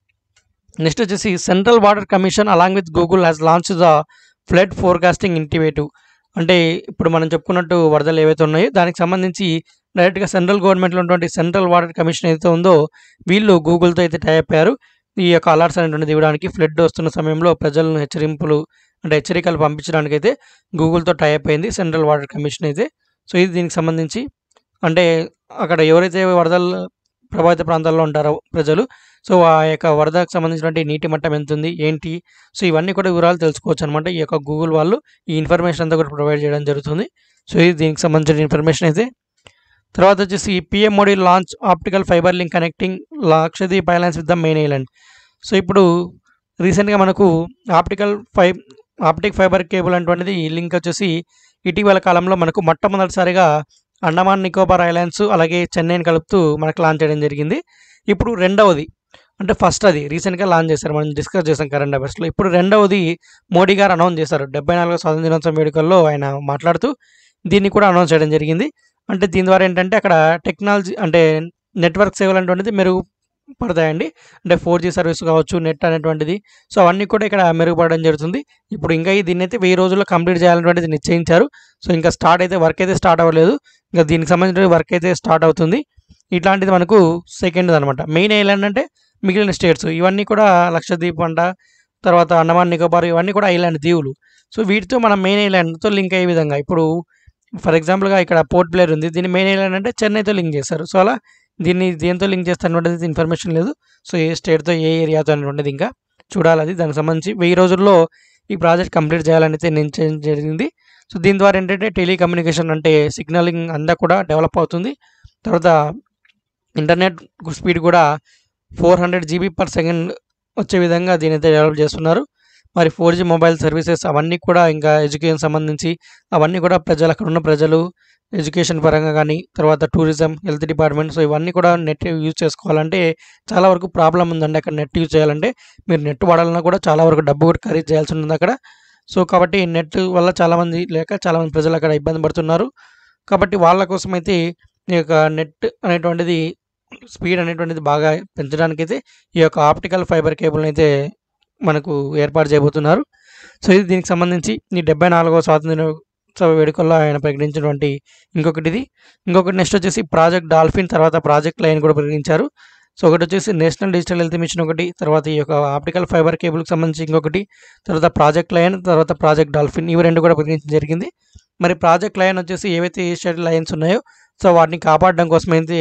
నెక్స్ట్ వచ్చేసి central water commission along with Google has launch the flood forecasting initiative అంటే ఇప్పుడు మనం చెప్పుకున్నట్టు వరదలు ఏవైతే ఉన్నాయో దానికి సంబంధించి డైరెక్ట్గా సెంట్రల్ గవర్నమెంట్లో ఉన్నటువంటి సెంట్రల్ వాటర్ కమిషన్ ఏదైతే ఉందో వీళ్ళు గూగుల్తో అయితే టై అయ్యారు ఈ యొక్క అలర్ట్స్ అనేటువంటిది ఇవ్వడానికి ఫ్లడ్ వస్తున్న సమయంలో ప్రజలను హెచ్చరింపులు అంటే హెచ్చరికలు పంపించడానికి అయితే గూగుల్తో టై అయింది సెంట్రల్ వాటర్ కమిషన్ అయితే సో ఇది దీనికి సంబంధించి అంటే అక్కడ ఎవరైతే వరదలు ప్రభావిత ప్రాంతాల్లో ఉంటారో ప్రజలు సో ఆ యొక్క వరదకు సంబంధించినటువంటి నీటి మట్టం ఎంత ఉంది ఏంటి సో ఇవన్నీ కూడా వివరాలు తెలుసుకోవచ్చు అనమాట ఈ యొక్క గూగుల్ వాళ్ళు ఈ ఇన్ఫర్మేషన్ అంతా కూడా ప్రొవైడ్ చేయడం జరుగుతుంది సో ఇది దీనికి సంబంధించిన ఇన్ఫర్మేషన్ అయితే తర్వాత వచ్చేసి PM Modi launch optical fibre link connecting Lakshadweep islands with the main island so ఇప్పుడు రీసెంట్గా మనకు ఆప్టికల్ ఫై ఆప్టిక్ ఫైబర్ కేబుల్ అటువంటిది లింక్ వచ్చేసి ఇటీవల కాలంలో మనకు మొట్టమొదటిసారిగా అండమాన్ నికోబార్ ఐలాండ్స్ అలాగే చెన్నైని కలుపుతూ మనకు లాంచ్ చేయడం జరిగింది ఇప్పుడు రెండవది అంటే ఫస్ట్ అది రీసెంట్గా లాంచ్ చేశారు మనం డిస్కస్ చేసాం కరెంట్ అఫైర్స్లో ఇప్పుడు రెండవది మోడీ గారు అనౌన్స్ చేశారు డెబ్బై నాలుగో స్వాతంత్ర దినోత్సవం వేడుకల్లో ఆయన మాట్లాడుతూ దీన్ని కూడా అనౌన్స్ చేయడం జరిగింది అంటే దీని ద్వారా ఏంటంటే అక్కడ టెక్నాలజీ అంటే నెట్వర్క్ సేవలు అనేటువంటిది మెరుగుపడతాయండి అంటే ఫోర్ జీ సర్వీస్ కావచ్చు నెట్ అనేటువంటిది సో అవన్నీ కూడా ఇక్కడ మెరుగుపడడం జరుగుతుంది ఇప్పుడు ఇంకా ఈ దీన్ని అయితే వెయ్యి రోజుల్లో కంప్లీట్ చేయాలనేటువంటిది నిశ్చయించారు సో ఇంకా స్టార్ట్ అయితే వర్క్ అయితే స్టార్ట్ అవ్వలేదు ఇంకా దీనికి సంబంధించిన వర్క్ అయితే స్టార్ట్ అవుతుంది ఇట్లాంటిది మనకు సెకండ్ అనమాట మెయిన్ ఐలాండ్ అంటే మిగిలిన స్టేట్స్ ఇవన్నీ కూడా లక్షద్వీప్ అంట తర్వాత అండమాన్ నికోబార్ ఇవన్నీ కూడా ఐలాండ్ దీవులు సో వీటితో మనం మెయిన్ ఐలాండ్తో లింక్ అయ్యే విధంగా ఇప్పుడు ఫర్ ఎగ్జాంపుల్గా ఇక్కడ పోర్ట్ ప్లేయర్ ఉంది దీన్ని మెయిన్ ఐలాండ్ అంటే చెన్నైతో లింక్ చేస్తారు సో అలా దీన్ని దేంతో లింక్ చేస్తారనేది ఇన్ఫర్మేషన్ లేదు సో ఏ స్టేట్తో ఏ ఏరియాతో అనేటువంటిది ఇంకా చూడాలి అది దానికి సంబంధించి వెయ్యి రోజుల్లో ఈ ప్రాజెక్ట్ కంప్లీట్ చేయాలని అయితే నిశ్చయం జరిగింది సో దీని ద్వారా ఏంటంటే టెలికమ్యూనికేషన్ అంటే సిగ్నలింగ్ అంతా కూడా డెవలప్ అవుతుంది తర్వాత ఇంటర్నెట్ స్పీడ్ కూడా four hundred GB per second వచ్చే విధంగా దీని అయితే డెవలప్ చేస్తున్నారు మరి ఫోర్ జీ మొబైల్ సర్వీసెస్ అవన్నీ కూడా ఇంకా ఎడ్యుకేషన్ సంబంధించి అవన్నీ కూడా ప్రజలు అక్కడ ఉన్న ప్రజలు ఎడ్యుకేషన్ పరంగా కానీ తర్వాత టూరిజం హెల్త్ డిపార్ట్మెంట్ సో ఇవన్నీ కూడా నెట్ యూజ్ చేసుకోవాలంటే చాలా వరకు ప్రాబ్లం ఉందండి అక్కడ నెట్ యూజ్ చేయాలంటే మీరు నెట్ వాడాలన్నా కూడా చాలా వరకు డబ్బు కూడా ఖరీదు చేయాల్సి ఉంటుంది అక్కడ సో కాబట్టి నెట్ వల్ల చాలామంది లేక చాలామంది ప్రజలు అక్కడ ఇబ్బంది పడుతున్నారు కాబట్టి వాళ్ళ కోసం అయితే ఈ యొక్క నెట్ అనేటువంటిది స్పీడ్ అనేటువంటిది బాగా పెంచడానికి అయితే ఈ యొక్క ఆప్టికల్ ఫైబర్ కేబుల్ని అయితే మనకు ఏర్పాటు చేయబోతున్నారు సో ఇది దీనికి సంబంధించి ఈ డెబ్బై నాలుగవ స్వాతంత్ర ఉత్సవ వేడుకల్లో ఆయన ప్రకటించినటువంటి ఇంకొకటి ఇది ఇంకొకటి నెక్స్ట్ వచ్చేసి ప్రాజెక్ట్ డాల్ఫిన్ తర్వాత ప్రాజెక్ట్ లైన్ కూడా ప్రకటించారు సో ఒకటి వచ్చేసి నేషనల్ డిజిటల్ హెల్త్ మిషన్ ఒకటి తర్వాత ఈ యొక్క ఆప్టికల్ ఫైబర్ కేబుల్కి సంబంధించి ఇంకొకటి తర్వాత ప్రాజెక్ట్ లైన్ తర్వాత ప్రాజెక్ట్ డాల్ఫిన్ ఇవి రెండు కూడా ప్రకటించడం జరిగింది మరి ప్రాజెక్ట్ లైన్ వచ్చేసి ఏవైతే ఏషియన్ లైన్స్ ఉన్నాయో సో వాటిని కాపాడడం కోసం అయితే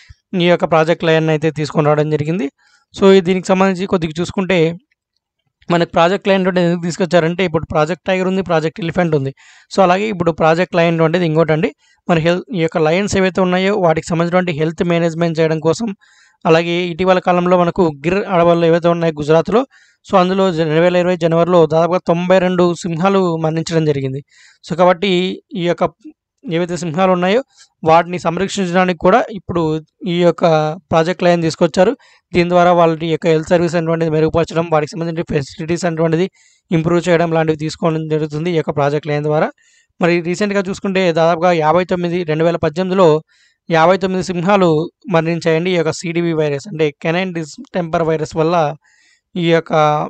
ఈ యొక్క ప్రాజెక్ట్ లైన్ అయితే తీసుకొని రావడం జరిగింది సో ఈ దీనికి సంబంధించి కొద్దిగా చూసుకుంటే మనకి ప్రాజెక్ట్ లైన్ అంటే ఎందుకు తీసుకొచ్చారంటే ఇప్పుడు ప్రాజెక్ట్ టైగర్ ఉంది ప్రాజెక్ట్ ఎలిఫెంట్ ఉంది సో అలాగే ఇప్పుడు ప్రాజెక్ట్ లైన్ అనేది ఇంకోటండి మరి హెల్త్ ఈ యొక్క లైన్స్ ఏవైతే ఉన్నాయో వాటికి సంబంధించినటువంటి హెల్త్ మేనేజ్మెంట్ చేయడం కోసం అలాగే ఇటీవల కాలంలో మనకు గిర్ అడవుల్లో ఏవైతే ఉన్నాయో గుజరాత్లో సో అందులో రెండు వేల ఇరవై జనవరిలో దాదాపుగా తొంభై రెండు సింహాలు మరణించడం జరిగింది సో కాబట్టి ఈ యొక్క ఏవైతే సింహాలు ఉన్నాయో వాటిని సంరక్షించడానికి కూడా ఇప్పుడు ఈ యొక్క ప్రాజెక్ట్ లైన్ తీసుకొచ్చారు దీని ద్వారా వాళ్ళ యొక్క హెల్త్ సర్వీస్ అనేటువంటిది మెరుగుపరచడం వాటికి సంబంధించిన ఫెసిలిటీస్ అనేటువంటిది ఇంప్రూవ్ చేయడం లాంటివి తీసుకోవడం జరుగుతుంది ఈ యొక్క ప్రాజెక్ట్ లైన్ ద్వారా మరి రీసెంట్గా చూసుకుంటే దాదాపుగా యాభై తొమ్మిది రెండు వేల పద్దెనిమిదిలో యాభై తొమ్మిది సింహాలు మరణించాయండి ఈ యొక్క సిడివి వైరస్ అంటే కెనైన్ డిస్టెంపర్ వైరస్ వల్ల ఈ యొక్క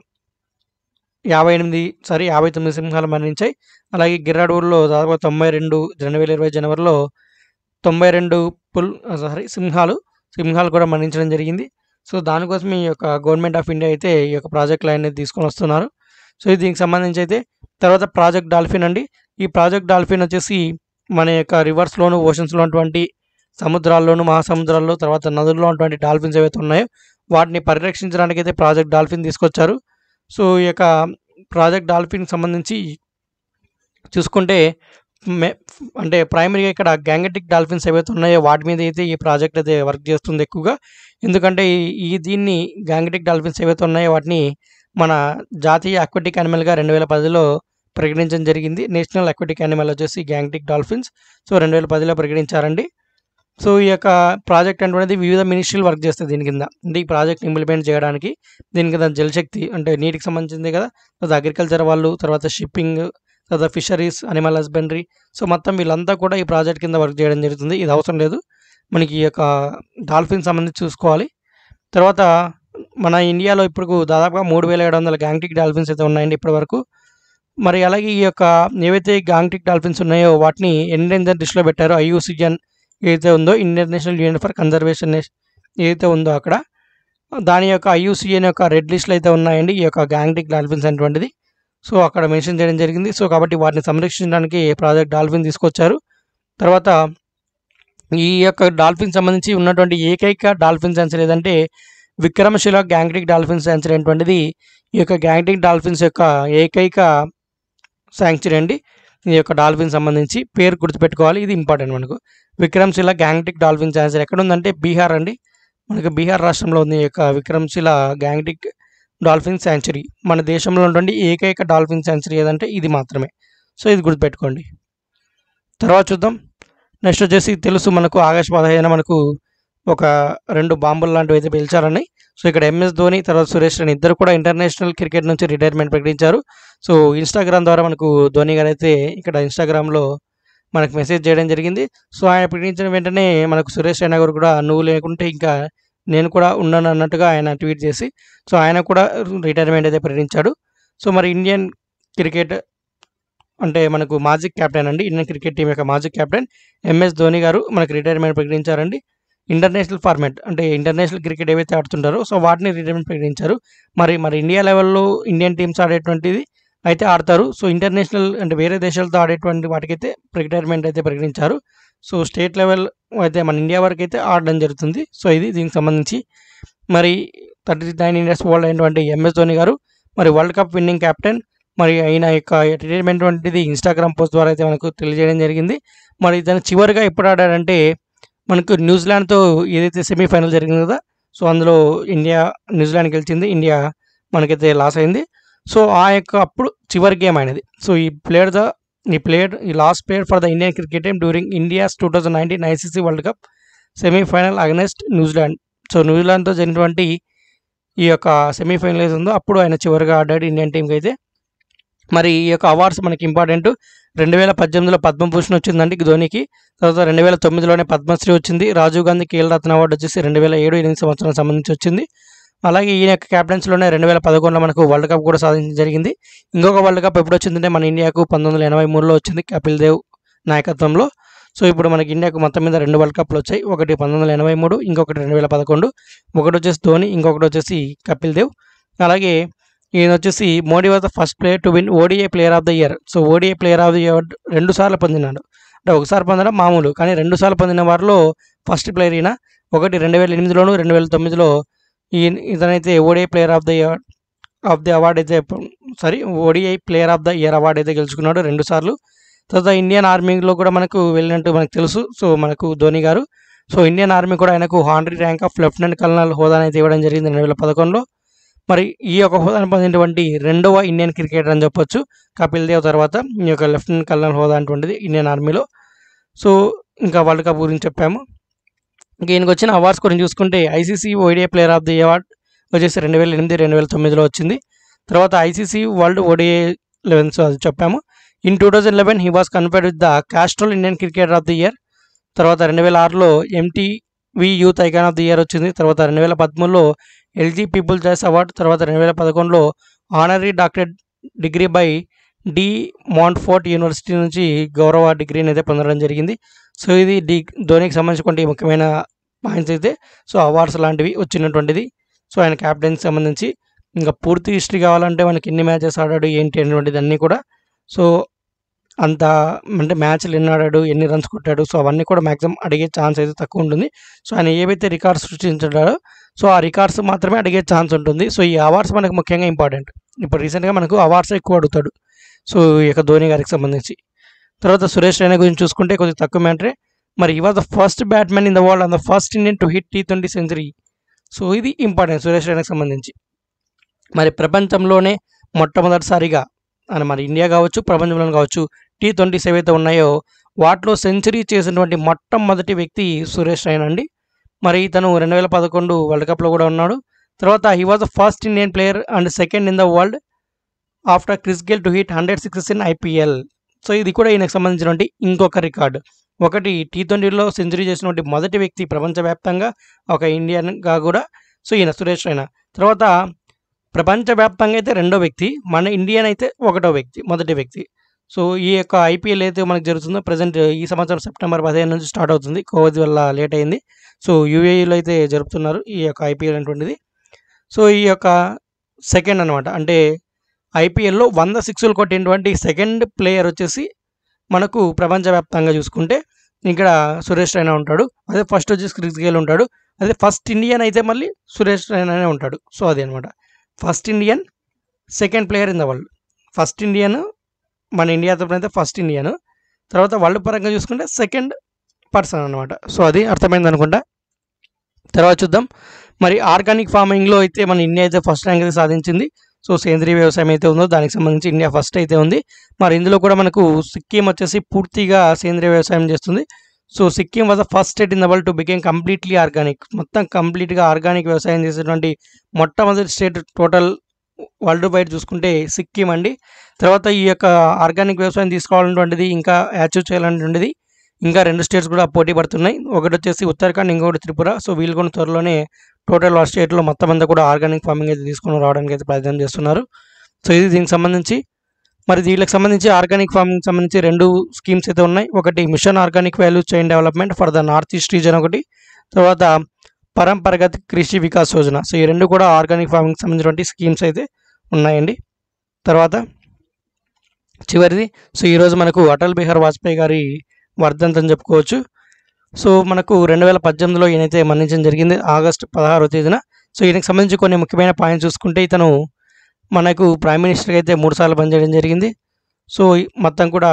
యాభై ఎనిమిది సారీ యాభై తొమ్మిది సింహాలు మరణించాయి అలాగే గిర్రాడూరులో దాదాపు తొంభై రెండు రెండు వేల ఇరవై జనవరిలో తొంభై రెండు పుల్ సారీ సింహాలు సింహాలు కూడా మరణించడం జరిగింది సో దానికోసం ఈ యొక్క గవర్నమెంట్ ఆఫ్ ఇండియా అయితే ఈ యొక్క ప్రాజెక్ట్ లైన్ అనేది తీసుకొని వస్తున్నారు సో ఇది దీనికి సంబంధించి అయితే తర్వాత ప్రాజెక్ట్ డాల్ఫిన్ అండి ఈ ప్రాజెక్ట్ డాల్ఫిన్ వచ్చేసి మన యొక్క రివర్స్లోను ఓషన్స్లో ఉన్నటువంటి సముద్రాల్లోను మహాసముద్రాల్లో తర్వాత నదుల్లో ఉన్నటువంటి డాల్ఫిన్స్ ఏవైతే ఉన్నాయో వాటిని పరిరక్షించడానికి అయితే ప్రాజెక్ట్ డాల్ఫిన్ తీసుకొచ్చారు సో ఈ యొక్క ప్రాజెక్ట్ డాల్ఫిన్కి సంబంధించి చూసుకుంటే మే అంటే ప్రైమరీగా ఇక్కడ గ్యాంగటిక్ డాల్ఫిన్స్ ఏవైతే ఉన్నాయో వాటి మీద అయితే ఈ ప్రాజెక్ట్ అయితే వర్క్ చేస్తుంది ఎక్కువగా ఎందుకంటే ఈ- ఈ దీన్ని గ్యాంగటిక్ డాల్ఫిన్స్ ఏవైతే ఉన్నాయో వాటిని మన జాతీయ అక్వాటిక్ యానిమల్గా రెండు వేల పదిలో ప్రకటించడం జరిగింది నేషనల్ అక్వాటిక్ యానిమల్ వచ్చేసి గ్యాంగటిక్ డాల్ఫిన్స్ సో రెండు వేల పదిలో ప్రకటించారండి సో ఈ యొక్క ప్రాజెక్ట్ అనేది వివిధ మినిస్ట్రీలు వర్క్ చేస్తాయి దీని కింద అంటే ఈ ప్రాజెక్ట్ ఇంప్లిమెంట్ చేయడానికి దీని కింద జలశక్తి అంటే నీటికి సంబంధించింది కదా తర్వాత అగ్రికల్చర్ వాళ్ళు తర్వాత షిప్పింగ్ తర్వాత ఫిషరీస్ అనిమల్ హస్బెండరీ సో మొత్తం వీళ్ళంతా కూడా ఈ ప్రాజెక్ట్ కింద వర్క్ చేయడం జరుగుతుంది ఇది అవసరం లేదు మనకి ఈ యొక్క డాల్ఫిన్ సంబంధించి చూసుకోవాలి తర్వాత మన ఇండియాలో ఇప్పుడు దాదాపుగా మూడు వేల ఏడు వందల గ్యాంగ్టిక్ డాల్ఫిన్స్ అయితే ఉన్నాయండి ఇప్పటి వరకు మరి అలాగే ఈ యొక్క ఏవైతే గాంగ్టిక్ డాల్ఫిన్స్ ఉన్నాయో వాటిని ఎండేంజర్ లిస్ట్లో పెట్టారో ఐయూసిజన్ ఏదైతే ఉందో ఇంటర్నేషనల్ యూనియన్ ఫర్ కన్జర్వేషన్ ఏదైతే ఉందో అక్కడ దాని యొక్క ఐయూసిఎన్ యొక్క రెడ్ లిస్ట్లో అయితే ఉన్నాయండి ఈ యొక్క గాంగ్టిక్ డాల్ఫిన్స్ అనేటువంటిది సో అక్కడ మెన్షన్ చేయడం జరిగింది సో కాబట్టి వాటిని సంరక్షించడానికి ప్రాజెక్ట్ డాల్ఫిన్ తీసుకొచ్చారు తర్వాత ఈ యొక్క డాల్ఫిన్ సంబంధించి ఉన్నటువంటి ఏకైక డాల్ఫిన్ సెన్సర్ ఏదంటే విక్రమశిల గ్యాంగ్టిక్ డాల్ఫిన్ సెన్సర్ అనేటువంటిది ఈ యొక్క గ్యాంగ్టిక్ డాల్ఫిన్స్ యొక్క ఏకైక శాంక్చురీ అండి ఈ యొక్క డాల్ఫిన్ సంబంధించి పేరు గుర్తుపెట్టుకోవాలి ఇది ఇంపార్టెంట్ మనకు విక్రమ్శిల గ్యాంగ్టిక్ డాల్ఫిన్ శాంక్చురీ ఎక్కడ ఉందంటే బీహార్ అండి మనకు బీహార్ రాష్ట్రంలో ఉంది ఈ యొక్క విక్రమ్శిల గ్యాంగ్టిక్ డాల్ఫిన్ శాంక్చురీ మన దేశంలో ఉన్నటువంటి ఏకైక డాల్ఫిన్ శాంక్చురీ ఏదంటే ఇది మాత్రమే సో ఇది గుర్తుపెట్టుకోండి తర్వాత చూద్దాం నెక్స్ట్ వచ్చేసి తెలుసు మనకు ఆగస్ట్ పదహైదున మనకు ఒక రెండు బాంబులు లాంటివి అయితే పిలిచారని సో ఇక్కడ ఎంఎస్ ధోని తర్వాత సురేష్ రైనా ఇద్దరు కూడా ఇంటర్నేషనల్ క్రికెట్ నుంచి రిటైర్మెంట్ ప్రకటించారు సో ఇన్స్టాగ్రామ్ ద్వారా మనకు ధోని గారు అయితే ఇక్కడ ఇన్స్టాగ్రామ్లో మనకు మెసేజ్ చేయడం జరిగింది సో ఆయన ప్రకటించిన వెంటనే మనకు సురేష్ రైనా గారు కూడా నువ్వు లేకుంటే ఇంకా నేను కూడా ఉన్నాను అన్నట్టుగా ఆయన ట్వీట్ చేసి సో ఆయన కూడా రిటైర్మెంట్ అయితే ప్రకటించాడు సో మరి ఇండియన్ క్రికెట్ అంటే మనకు మాజీ కెప్టెన్ అండి ఇండియన్ క్రికెట్ టీం యొక్క మాజీ కెప్టెన్ ఎంఎస్ ధోని గారు మనకు రిటైర్మెంట్ ప్రకటించారండి ఇంటర్నేషనల్ ఫార్మాట్ అంటే ఇంటర్నేషనల్ క్రికెట్ ఏవైతే ఆడుతుంటారో సో వాటిని రిటైర్మెంట్ ప్రకటించారు మరి మరి ఇండియా లెవెల్లో ఇండియన్ టీమ్స్ ఆడేటువంటిది అయితే ఆడతారు సో ఇంటర్నేషనల్ అంటే వేరే దేశాలతో ఆడేటువంటి వాటికైతే రిటైర్మెంట్ అయితే ప్రకటించారు సో స్టేట్ లెవెల్ అయితే మన ఇండియా వరకు అయితే ఆడడం జరుగుతుంది సో ఇది దీనికి సంబంధించి మరి థర్టీ నైన్ ఇండియాస్ వరల్డ్ అయినటువంటి ఎంఎస్ ధోని గారు మరి వరల్డ్ కప్ విన్నింగ్ కెప్టెన్ మరి ఆయన యొక్క రిటైర్మెంట్ వంటిది ఇన్స్టాగ్రామ్ పోస్ట్ ద్వారా అయితే మనకు తెలియజేయడం జరిగింది మరి దాని చివరిగా ఎప్పుడు ఆడాడంటే మనకు న్యూజిలాండ్తో ఏదైతే సెమీఫైనల్ జరిగింది కదా సో అందులో ఇండియా న్యూజిలాండ్ గెలిచింది ఇండియా మనకైతే లాస్ అయింది సో ఆ యొక్క అప్పుడు చివరి గేమ్ అయినది సో ఈ ప్లేయర్ ద ఈ ప్లేయర్ ఈ last player for the Indian cricket team during India's two thousand nineteen ICC world cup semifinal against New Zealand so న్యూజిలాండ్తో జరిగినటువంటి ఈ యొక్క సెమీఫైనల్ ఏది ఉందో అప్పుడు ఆయన చివరిగా ఆడాడు ఇండియన్ టీంకి అయితే మరి ఈ యొక్క అవార్డ్స్ మనకి ఇంపార్టెంట్ రెండు వేల పద్దెనిమిదిలో పద్మభూషణ్ వచ్చిందండి ధోనికి తర్వాత రెండు వేల తొమ్మిదిలోనే పద్మశ్రీ వచ్చింది రాజీవ్ గాంధీ ఖేల్ రత్న అవార్డు వచ్చేసి రెండు వేల ఏడు ఎనిమిది సంవత్సరం సంబంధించి వచ్చింది అలాగే ఈయన యొక్క క్యాప్టెన్స్లోనే రెండు వేల పదకొండులో మనకు వరల్డ్ కప్ కూడా సాధించడం జరిగింది ఇంకొక వరల్డ్ కప్ ఎప్పుడు వచ్చిందంటే మన ఇండియాకు పంతొమ్మిది వందల ఎనభై మూడులో వచ్చింది కపిల్ దేవ్ నాయకత్వంలో సో ఇప్పుడు మనకి ఇండియాకు మొత్తం మీద రెండు వరల్డ్ కప్లు వచ్చాయి ఒకటి పంతొమ్మిది వందల ఎనభై మూడు ఇంకొకటి రెండు వేల పదకొండు ఒకటి వచ్చేసి ధోని ఇంకొకటి వచ్చేసి కపిల్ దేవ్ అలాగే ఈయన వచ్చేసి Modi was the first player to win ODI player of the year so ODI player of the year రెండు సార్లు పొందినాడు అంటే ఒకసారి పొందడం మామూలు కానీ రెండు సార్లు పొందిన వారిలో ఫస్ట్ ప్లేయర్ ఈయన ఒకటి రెండు వేల ఎనిమిదిలోను రెండు వేల తొమ్మిదిలో ఈయన ఇతనైతే ODI player of the year of the award అయితే sorry ODI player of the year award అయితే గెలుచుకున్నాడు రెండు సార్లు తర్వాత ఇండియన్ ఆర్మీలో కూడా మనకు వెళ్ళినట్టు మనకు తెలుసు సో మనకు ధోని గారు సో ఇండియన్ ఆర్మీ కూడా ఆయనకు honorary rank of lieutenant colonel హోదాని అయితే ఇవ్వడం జరిగింది రెండు వేల పదకొండులో మరి ఈ యొక్క హోదాను పొందినటువంటి రెండవ ఇండియన్ క్రికెటర్ అని చెప్పొచ్చు కపిల్ దేవ్ తర్వాత ఈ యొక్క లెఫ్టినెంట్ కల్నల్ హోదా అటువంటిది ఇండియన్ ఆర్మీలో సో ఇంకా వరల్డ్ కప్ గురించి చెప్పాము ఇంకా ఈయనకు వచ్చిన అవార్డ్స్ గురించి చూసుకుంటే ICC ODI player of the award వచ్చేసి రెండు వేల ఎనిమిది రెండు వేల తొమ్మిదిలో వచ్చింది తర్వాత ఐసీసీ వరల్డ్ ఓడిఐ లెవెన్స్ అది చెప్పాము in two thousand eleven he was conferred with the Castrol Indian cricketer of the year తర్వాత రెండు వేల ఆరులో MTV youth icon of the year వచ్చింది తర్వాత రెండు వేల పదమూడులో ఎల్జీ పీపుల్ చాయిస్ అవార్డ్ తర్వాత రెండు వేల పదకొండులో honorary doctorate degree by De Montfort university నుంచి గౌరవ డిగ్రీని అయితే పొందడం జరిగింది సో ఇది డి ధోనికి సంబంధించినటువంటి ముఖ్యమైన పాయింట్స్ అయితే సో అవార్డ్స్ లాంటివి వచ్చినటువంటిది సో ఆయన క్యాప్టెన్కి సంబంధించి ఇంకా పూర్తి హిస్టరీ కావాలంటే మనకి ఎన్ని మ్యాచెస్ ఆడాడు ఏంటి అనేటువంటిది అన్నీ కూడా సో అంత అంటే మ్యాచ్లు ఎన్ని ఆడాడు ఎన్ని రన్స్ కొట్టాడు సో అవన్నీ కూడా మ్యాక్సిమం అడిగే ఛాన్స్ అయితే తక్కువ ఉంటుంది సో ఆయన ఏవైతే రికార్డ్స్ సృష్టించాడో సో ఆ రికార్డ్స్ మాత్రమే అడిగే ఛాన్స్ ఉంటుంది సో ఈ అవార్డ్స్ మనకు ముఖ్యంగా ఇంపార్టెంట్ ఇప్పుడు రీసెంట్గా మనకు అవార్డ్స్ ఎక్కువ అడుగుతాడు సో ఈ యొక్క ధోని గారికి సంబంధించి తర్వాత సురేష్ రైనా గురించి చూసుకుంటే కొద్దిగా తక్కువ మ్యాటరే మరి ఈ was the first batsmen in the world and the first Indian to hit T twenty century so ఇది ఇంపార్టెంట్ సురేష్ రైనాకి సంబంధించి మరి ప్రపంచంలోనే మొట్టమొదటిసారిగా అని మరి ఇండియా కావచ్చు ప్రపంచంలో కావచ్చు టీ ట్వంటీస్ ఏవైతే ఉన్నాయో వాటిలో సెంచరీ చేసినటువంటి మొట్టమొదటి వ్యక్తి సురేష్ రైనా అండి మరి ఇతను రెండు వేల పదకొండు వరల్డ్ కప్లో కూడా ఉన్నాడు తర్వాత he was the first Indian player and second in the world after Chris Gayle to hit hundred sixes in IPL so ఇది కూడా ఈయనకు సంబంధించినటువంటి ఇంకొక రికార్డు ఒకటి టీ ట్వంటీలో సెంచరీ చేసినటువంటి మొదటి వ్యక్తి ప్రపంచవ్యాప్తంగా ఒక ఇండియన్గా కూడా సో ఈయన సురేష్ రైనా తర్వాత ప్రపంచవ్యాప్తంగా అయితే రెండో వ్యక్తి మన ఇండియన్ అయితే ఒకటో వ్యక్తి మొదటి వ్యక్తి సో ఈ యొక్క ఐపీఎల్ అయితే మనకు జరుగుతుందో ప్రజెంట్ ఈ సంవత్సరం సెప్టెంబర్ పదిహేను నుంచి స్టార్ట్ అవుతుంది కోవిడ్ వల్ల లేట్ అయింది సో యూఏఈలో అయితే జరుపుతున్నారు ఈ యొక్క ఐపీఎల్ అనేటువంటిది సో ఈ యొక్క సెకండ్ అనమాట అంటే ఐపీఎల్లో వంద సిక్స్లు కొట్టినటువంటి సెకండ్ ప్లేయర్ వచ్చేసి మనకు ప్రపంచవ్యాప్తంగా చూసుకుంటే ఇక్కడ సురేష్ రైనా ఉంటాడు అదే ఫస్ట్ వచ్చేసి క్రిస్ గేల్ ఉంటాడు అదే ఫస్ట్ ఇండియన్ అయితే మళ్ళీ సురేష్ రైనానే ఉంటాడు సో అది అనమాట first Indian second player in the world first Indian మన ఇండియా తరపున అయితే ఫస్ట్ ఇండియన్ తర్వాత వరల్డ్ పరంగా చూసుకుంటే సెకండ్ పర్సన్ అనమాట సో అది అర్థమైంది అనుకుంటా తర్వాత చూద్దాం మరి ఆర్గానిక్ ఫార్మింగ్లో అయితే మన ఇండియా అయితే ఫస్ట్ ర్యాంక్ అయితే సాధించింది సో సేంద్రీయ వ్యవసాయం అయితే ఉందో దానికి సంబంధించి ఇండియా ఫస్ట్ అయితే ఉంది మరి ఇందులో కూడా మనకు సిక్కిం వచ్చేసి పూర్తిగా సేంద్రీయ వ్యవసాయం చేస్తుంది so Sikkim was the first state in the world to became completely organic మొత్తం కంప్లీట్గా ఆర్గానిక్ వ్యవసాయం చేసేటువంటి మొట్టమొదటి స్టేట్ టోటల్ వరల్డ్ వైడ్ చూసుకుంటే సిక్కిం అండి తర్వాత ఈ యొక్క ఆర్గానిక్ వ్యవసాయం తీసుకోవాలన్నటువంటిది ఇంకా అచీవ్ చేయాలన్నటువంటిది ఇంకా రెండు స్టేట్స్ కూడా పోటీ పడుతున్నాయి ఒకటి వచ్చేసి ఉత్తరాఖండ్ ఇంకొకటి త్రిపుర సో వీళ్ళు కూడా త్వరలోనే టోటల్ ఆ స్టేట్లో మొత్తం అంతా కూడా ఆర్గానిక్ ఫార్మింగ్ అయితే తీసుకొని రావడానికి అయితే ప్రయత్నం చేస్తున్నారు సో ఇది దీనికి సంబంధించి మరి వీళ్ళకి సంబంధించి ఆర్గానిక్ ఫార్మింగ్ సంబంధించి రెండు స్కీమ్స్ అయితే ఉన్నాయి ఒకటి mission organic value chain development for the north east region ఒకటి తర్వాత పరంపరగతి కృషి వికాస్ యోజన సో ఈ రెండు కూడా ఆర్గానిక్ ఫార్మింగ్ సంబంధించినటువంటి స్కీమ్స్ అయితే ఉన్నాయండి తర్వాత చివరిది సో ఈరోజు మనకు అటల్ బిహార్ వాజ్పేయి గారి వర్ధంతి అని చెప్పుకోవచ్చు సో మనకు రెండు వేల పద్దెనిమిదిలో ఈయనైతే మరణించడం జరిగింది ఆగస్టు పదహారవ తేదీన సో ఈయనకు సంబంధించి కొన్ని ముఖ్యమైన పాయింట్స్ చూసుకుంటే ఇతను మనకు ప్రైమ్ మినిస్టర్గా అయితే మూడు సార్లు పనిచేయడం జరిగింది సో ఈ మొత్తం కూడా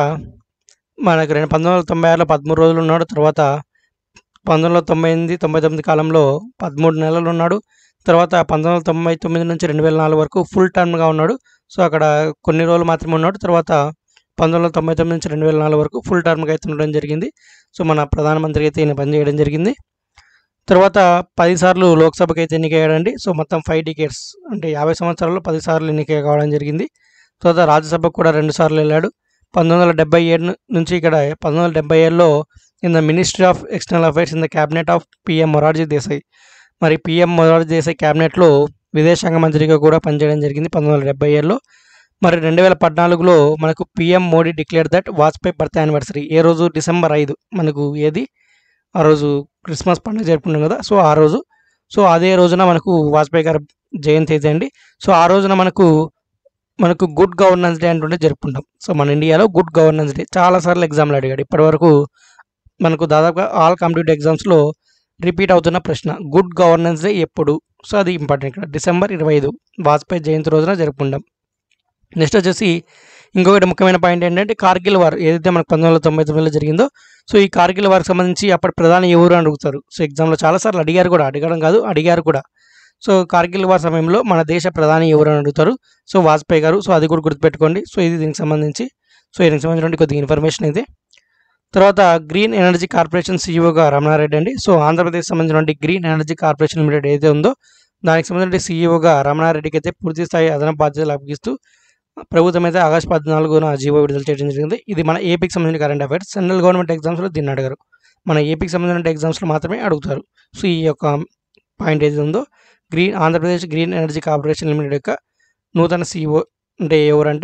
మనకు రెండు పంతొమ్మిది వందల తొంభై ఆరులో పదమూడు రోజులు ఉన్నాడు తర్వాత పంతొమ్మిది వందల తొంభై ఎనిమిది తొంభై తొమ్మిది కాలంలో పదమూడు నెలలు ఉన్నాడు తర్వాత పంతొమ్మిది వందల తొంభై తొమ్మిది నుంచి రెండు వేల నాలుగు వరకు ఫుల్ టర్మ్గా ఉన్నాడు సో అక్కడ కొన్ని రోజులు మాత్రమే ఉన్నాడు తర్వాత పంతొమ్మిది వందల తొంభై తొమ్మిది నుంచి రెండు వేల నాలుగు వరకు ఫుల్ టర్మ్గా అయితే ఉండడం జరిగింది సో మన ప్రధానమంత్రి అయితే ఈయన పనిచేయడం జరిగింది తర్వాత పదిసార్లు లోక్సభకి అయితే ఎన్నికయ్యాడండి సో మొత్తం ఫైవ్ టికెట్స్ అంటే యాభై సంవత్సరాల్లో పదిసార్లు ఎన్నిక కావడం జరిగింది తర్వాత రాజ్యసభకు కూడా రెండు సార్లు వెళ్ళాడు పంతొమ్మిది వందల డెబ్బై ఏడు నుంచి ఇక్కడ పంతొమ్మిది వందల డెబ్బై ఏడులో in the ministry of external affairs in the cabinet of PM Morarji Desai మరి పిఎం మొరార్జీ దేశాయ్ క్యాబినెట్లో విదేశాంగ మంత్రిగా కూడా పనిచేయడం జరిగింది పంతొమ్మిది వందల డెబ్బై ఏడులో మరి రెండు వేల పద్నాలుగులో మనకు PM Modi declare that Vajpayee birth anniversary ఏ రోజు డిసెంబర్ ఐదు మనకు ఏది ఆ రోజు క్రిస్మస్ పండుగ జరుపుకున్నాం కదా సో ఆ రోజు సో అదే రోజున మనకు వాజ్పేయి గారి జయంతి అయితే అండి సో ఆ రోజున మనకు మనకు గుడ్ గవర్నెన్స్ డే అంటుంటే జరుపుకుంటాం సో మన ఇండియాలో గుడ్ గవర్నెన్స్ డే చాలాసార్లు ఎగ్జామ్లు అడిగాడు ఇప్పటివరకు మనకు దాదాపుగా ఆల్ కాంపిటేటివ్ ఎగ్జామ్స్లో రిపీట్ అవుతున్న ప్రశ్న గుడ్ గవర్నెన్స్ డే ఎప్పుడు సో అది ఇంపార్టెంట్ ఇక్కడ డిసెంబర్ ఇరవై ఐదు వాజ్పేయి జయంతి రోజున జరుపుకుంటాం నెక్స్ట్ వచ్చేసి ఇంకొకటి ముఖ్యమైన పాయింట్ ఏంటంటే కార్గిల్ వార్ ఏదైతే మనకు పంతొమ్మిది వందల తొంభై తొమ్మిదిలో జరిగిందో సో ఈ కార్గిల్ వార్కి సంబంధించి అప్పటి ప్రధాని ఎవరు అని అడుగుతారు సో ఎగ్జామ్లో చాలాసార్లు అడిగారు కూడా అడగడం కాదు అడిగారు కూడా సో కార్గిల్ వార్ సమయంలో మన దేశ ప్రధాని ఎవరు అని అడుగుతారు సో వాజ్పేయి గారు సో అది కూడా గుర్తుపెట్టుకోండి సో ఇది దీనికి సంబంధించి సో దీనికి సంబంధించిన కొద్దిగా ఇన్ఫర్మేషన్ అయితే తర్వాత గ్రీన్ ఎనర్జీ కార్పొరేషన్ సీఈఓగా రమణారెడ్డి అండి సో ఆంధ్రప్రదేశ్ సంబంధించిన గ్రీన్ ఎనర్జీ కార్పొరేషన్ లిమిటెడ్ ఏదైతే ఉందో దానికి సంబంధించిన సీఈఓగా రమణారెడ్డికి అయితే పూర్తి స్థాయి అదనపు బాధ్యతలు అప్పగిస్తూ ప్రభుత్వం అయితే ఆగస్టు పద్నాలుగున జీవో విడుదల చేయడం జరిగింది ఇది మన ఏపీకి సంబంధించిన కరెంట్ అఫైర్స్ సెంట్రల్ గవర్నమెంట్ ఎగ్జామ్స్లో దీన్ని అడగరు మన ఏపీకి సంబంధించిన ఎగ్జామ్స్లో మాత్రమే అడుగుతారు సో ఈ యొక్క పాయింట్ ఏది ఉందో green Andhra Pradesh green energy corporation limited యొక్క నూతన సీఈఓ అంటే ఎవరంటే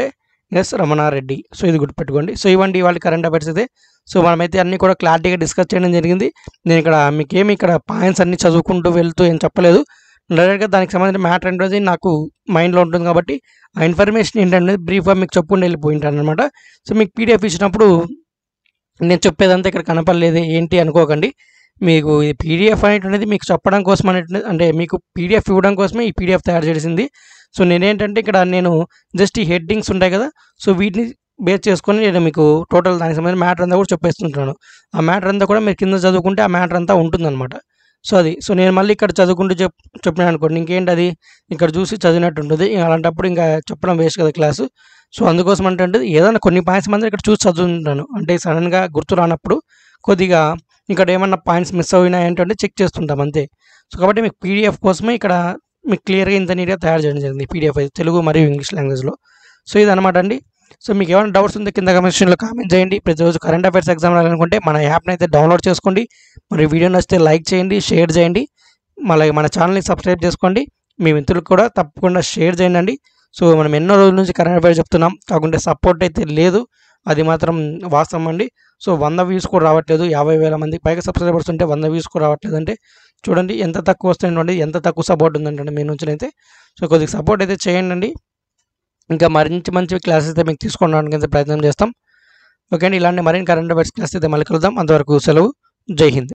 ఎస్ రమణారెడ్డి సో ఇది గుర్తుపెట్టుకోండి సో ఇవ్వండి ఇవాళ కరెంట్ అఫైర్స్ అయితే సో మనమైతే అన్నీ కూడా క్లారిటీగా డిస్కస్ చేయడం జరిగింది నేను ఇక్కడ మీకేమి ఇక్కడ పాయింట్స్ అన్ని చదువుకుంటూ వెళ్తూ ఏం చెప్పలేదు డైరెక్ట్గా దానికి సంబంధించిన మ్యాటర్ అనేది నాకు మైండ్లో ఉంటుంది కాబట్టి ఆ ఇన్ఫర్మేషన్ ఏంటంటే బ్రీఫ్గా మీకు చెప్పుకుంటూ వెళ్ళిపోయింటాను అనమాట సో మీకు పీడిఎఫ్ ఇచ్చినప్పుడు నేను చెప్పేదంతా ఇక్కడ కనపడలేదు ఏంటి అనుకోకండి మీకు ఈ పీడిఎఫ్ అనేటువంటిది మీకు చెప్పడం కోసం అనేటువంటి అంటే మీకు పీడిఎఫ్ ఇవ్వడం కోసమే ఈ పీడిఎఫ్ తయారు చేసింది సో నేనేంటంటే ఇక్కడ నేను జస్ట్ ఈ హెడ్డింగ్స్ ఉంటాయి కదా సో వీటిని బేస్ చేసుకొని నేను మీకు టోటల్ దానికి సంబంధించిన మ్యాటర్ అంతా కూడా చెప్పేస్తుంటాను ఆ మ్యాటర్ అంతా కూడా మీరు కింద చదువుకుంటే ఆ మ్యాటర్ అంతా ఉంటుందన్నమాట సో అది సో నేను మళ్ళీ ఇక్కడ చదువుకుంటూ చెప్ చెప్పినాను అనుకోండి ఇంకేంటి అది ఇక్కడ చూసి చదివినట్టు ఉంటుంది ఇంకా అలాంటప్పుడు ఇంకా చెప్పడం వేస్ట్ కదా క్లాసు సో అందుకోసం అంటే ఏదైనా కొన్ని పాయింట్స్ మంది ఇక్కడ చూసి చదువుతుంటాను అంటే సడన్గా గుర్తు రానప్పుడు కొద్దిగా ఇక్కడ ఏమన్నా పాయింట్స్ మిస్ అయినా ఏంటంటే చెక్ చేస్తుంటాం అంతే సో కాబట్టి మీకు పీడిఎఫ్ కోసమే ఇక్కడ మీకు క్లియర్గా ఇంత నీట్గా తయారు చేయడం జరిగింది పీడిఎఫ్ అయితే తెలుగు మరియు ఇంగ్లీష్ లాంగ్వేజ్లో సో ఇది అనమాట అండి సో మీకు ఏమైనా డౌట్స్ ఉంటే కింద కమెంట్స్లో కామెంట్ చేయండి ప్రతిరోజు కరెంట్ అఫైర్స్ ఎగ్జామ్ రాయాలనుకుంటే మన యాప్ని అయితే డౌన్లోడ్ చేసుకోండి మరి వీడియో నచ్చితే లైక్ చేయండి షేర్ చేయండి మళ్ళీ మన ఛానల్ని సబ్స్క్రైబ్ చేసుకోండి మీ మిత్రులకు కూడా తప్పకుండా షేర్ చేయండి అండి సో మనం ఎన్నో రోజుల నుంచి కరెంట్ అఫైర్స్ చెప్తున్నాం కాకుంటే సపోర్ట్ అయితే లేదు అది మాత్రం వాస్తవం అండి సో వంద వ్యూస్ కూడా రావట్లేదు యాభై వేల మందికి పైగా సబ్స్క్రైబర్స్ ఉంటే వంద వ్యూస్ కూడా రావట్లేదు అంటే చూడండి ఎంత తక్కువ వస్తుందండి ఎంత తక్కువ సపోర్ట్ ఉందంటే మీ నుంచి అయితే సో కొద్దిగా సపోర్ట్ అయితే చేయండి అండి ఇంకా మరించి మంచి క్లాసెస్ అయితే మీకు తీసుకోవడానికి అయితే ప్రయత్నం చేస్తాం ఓకే అండి ఇలాంటి మరిన్ని కరెంట్ అఫైర్స్ క్లాస్ అయితే మళ్ళీ కలుద్దాం అంతవరకు సెలవు జై హింద్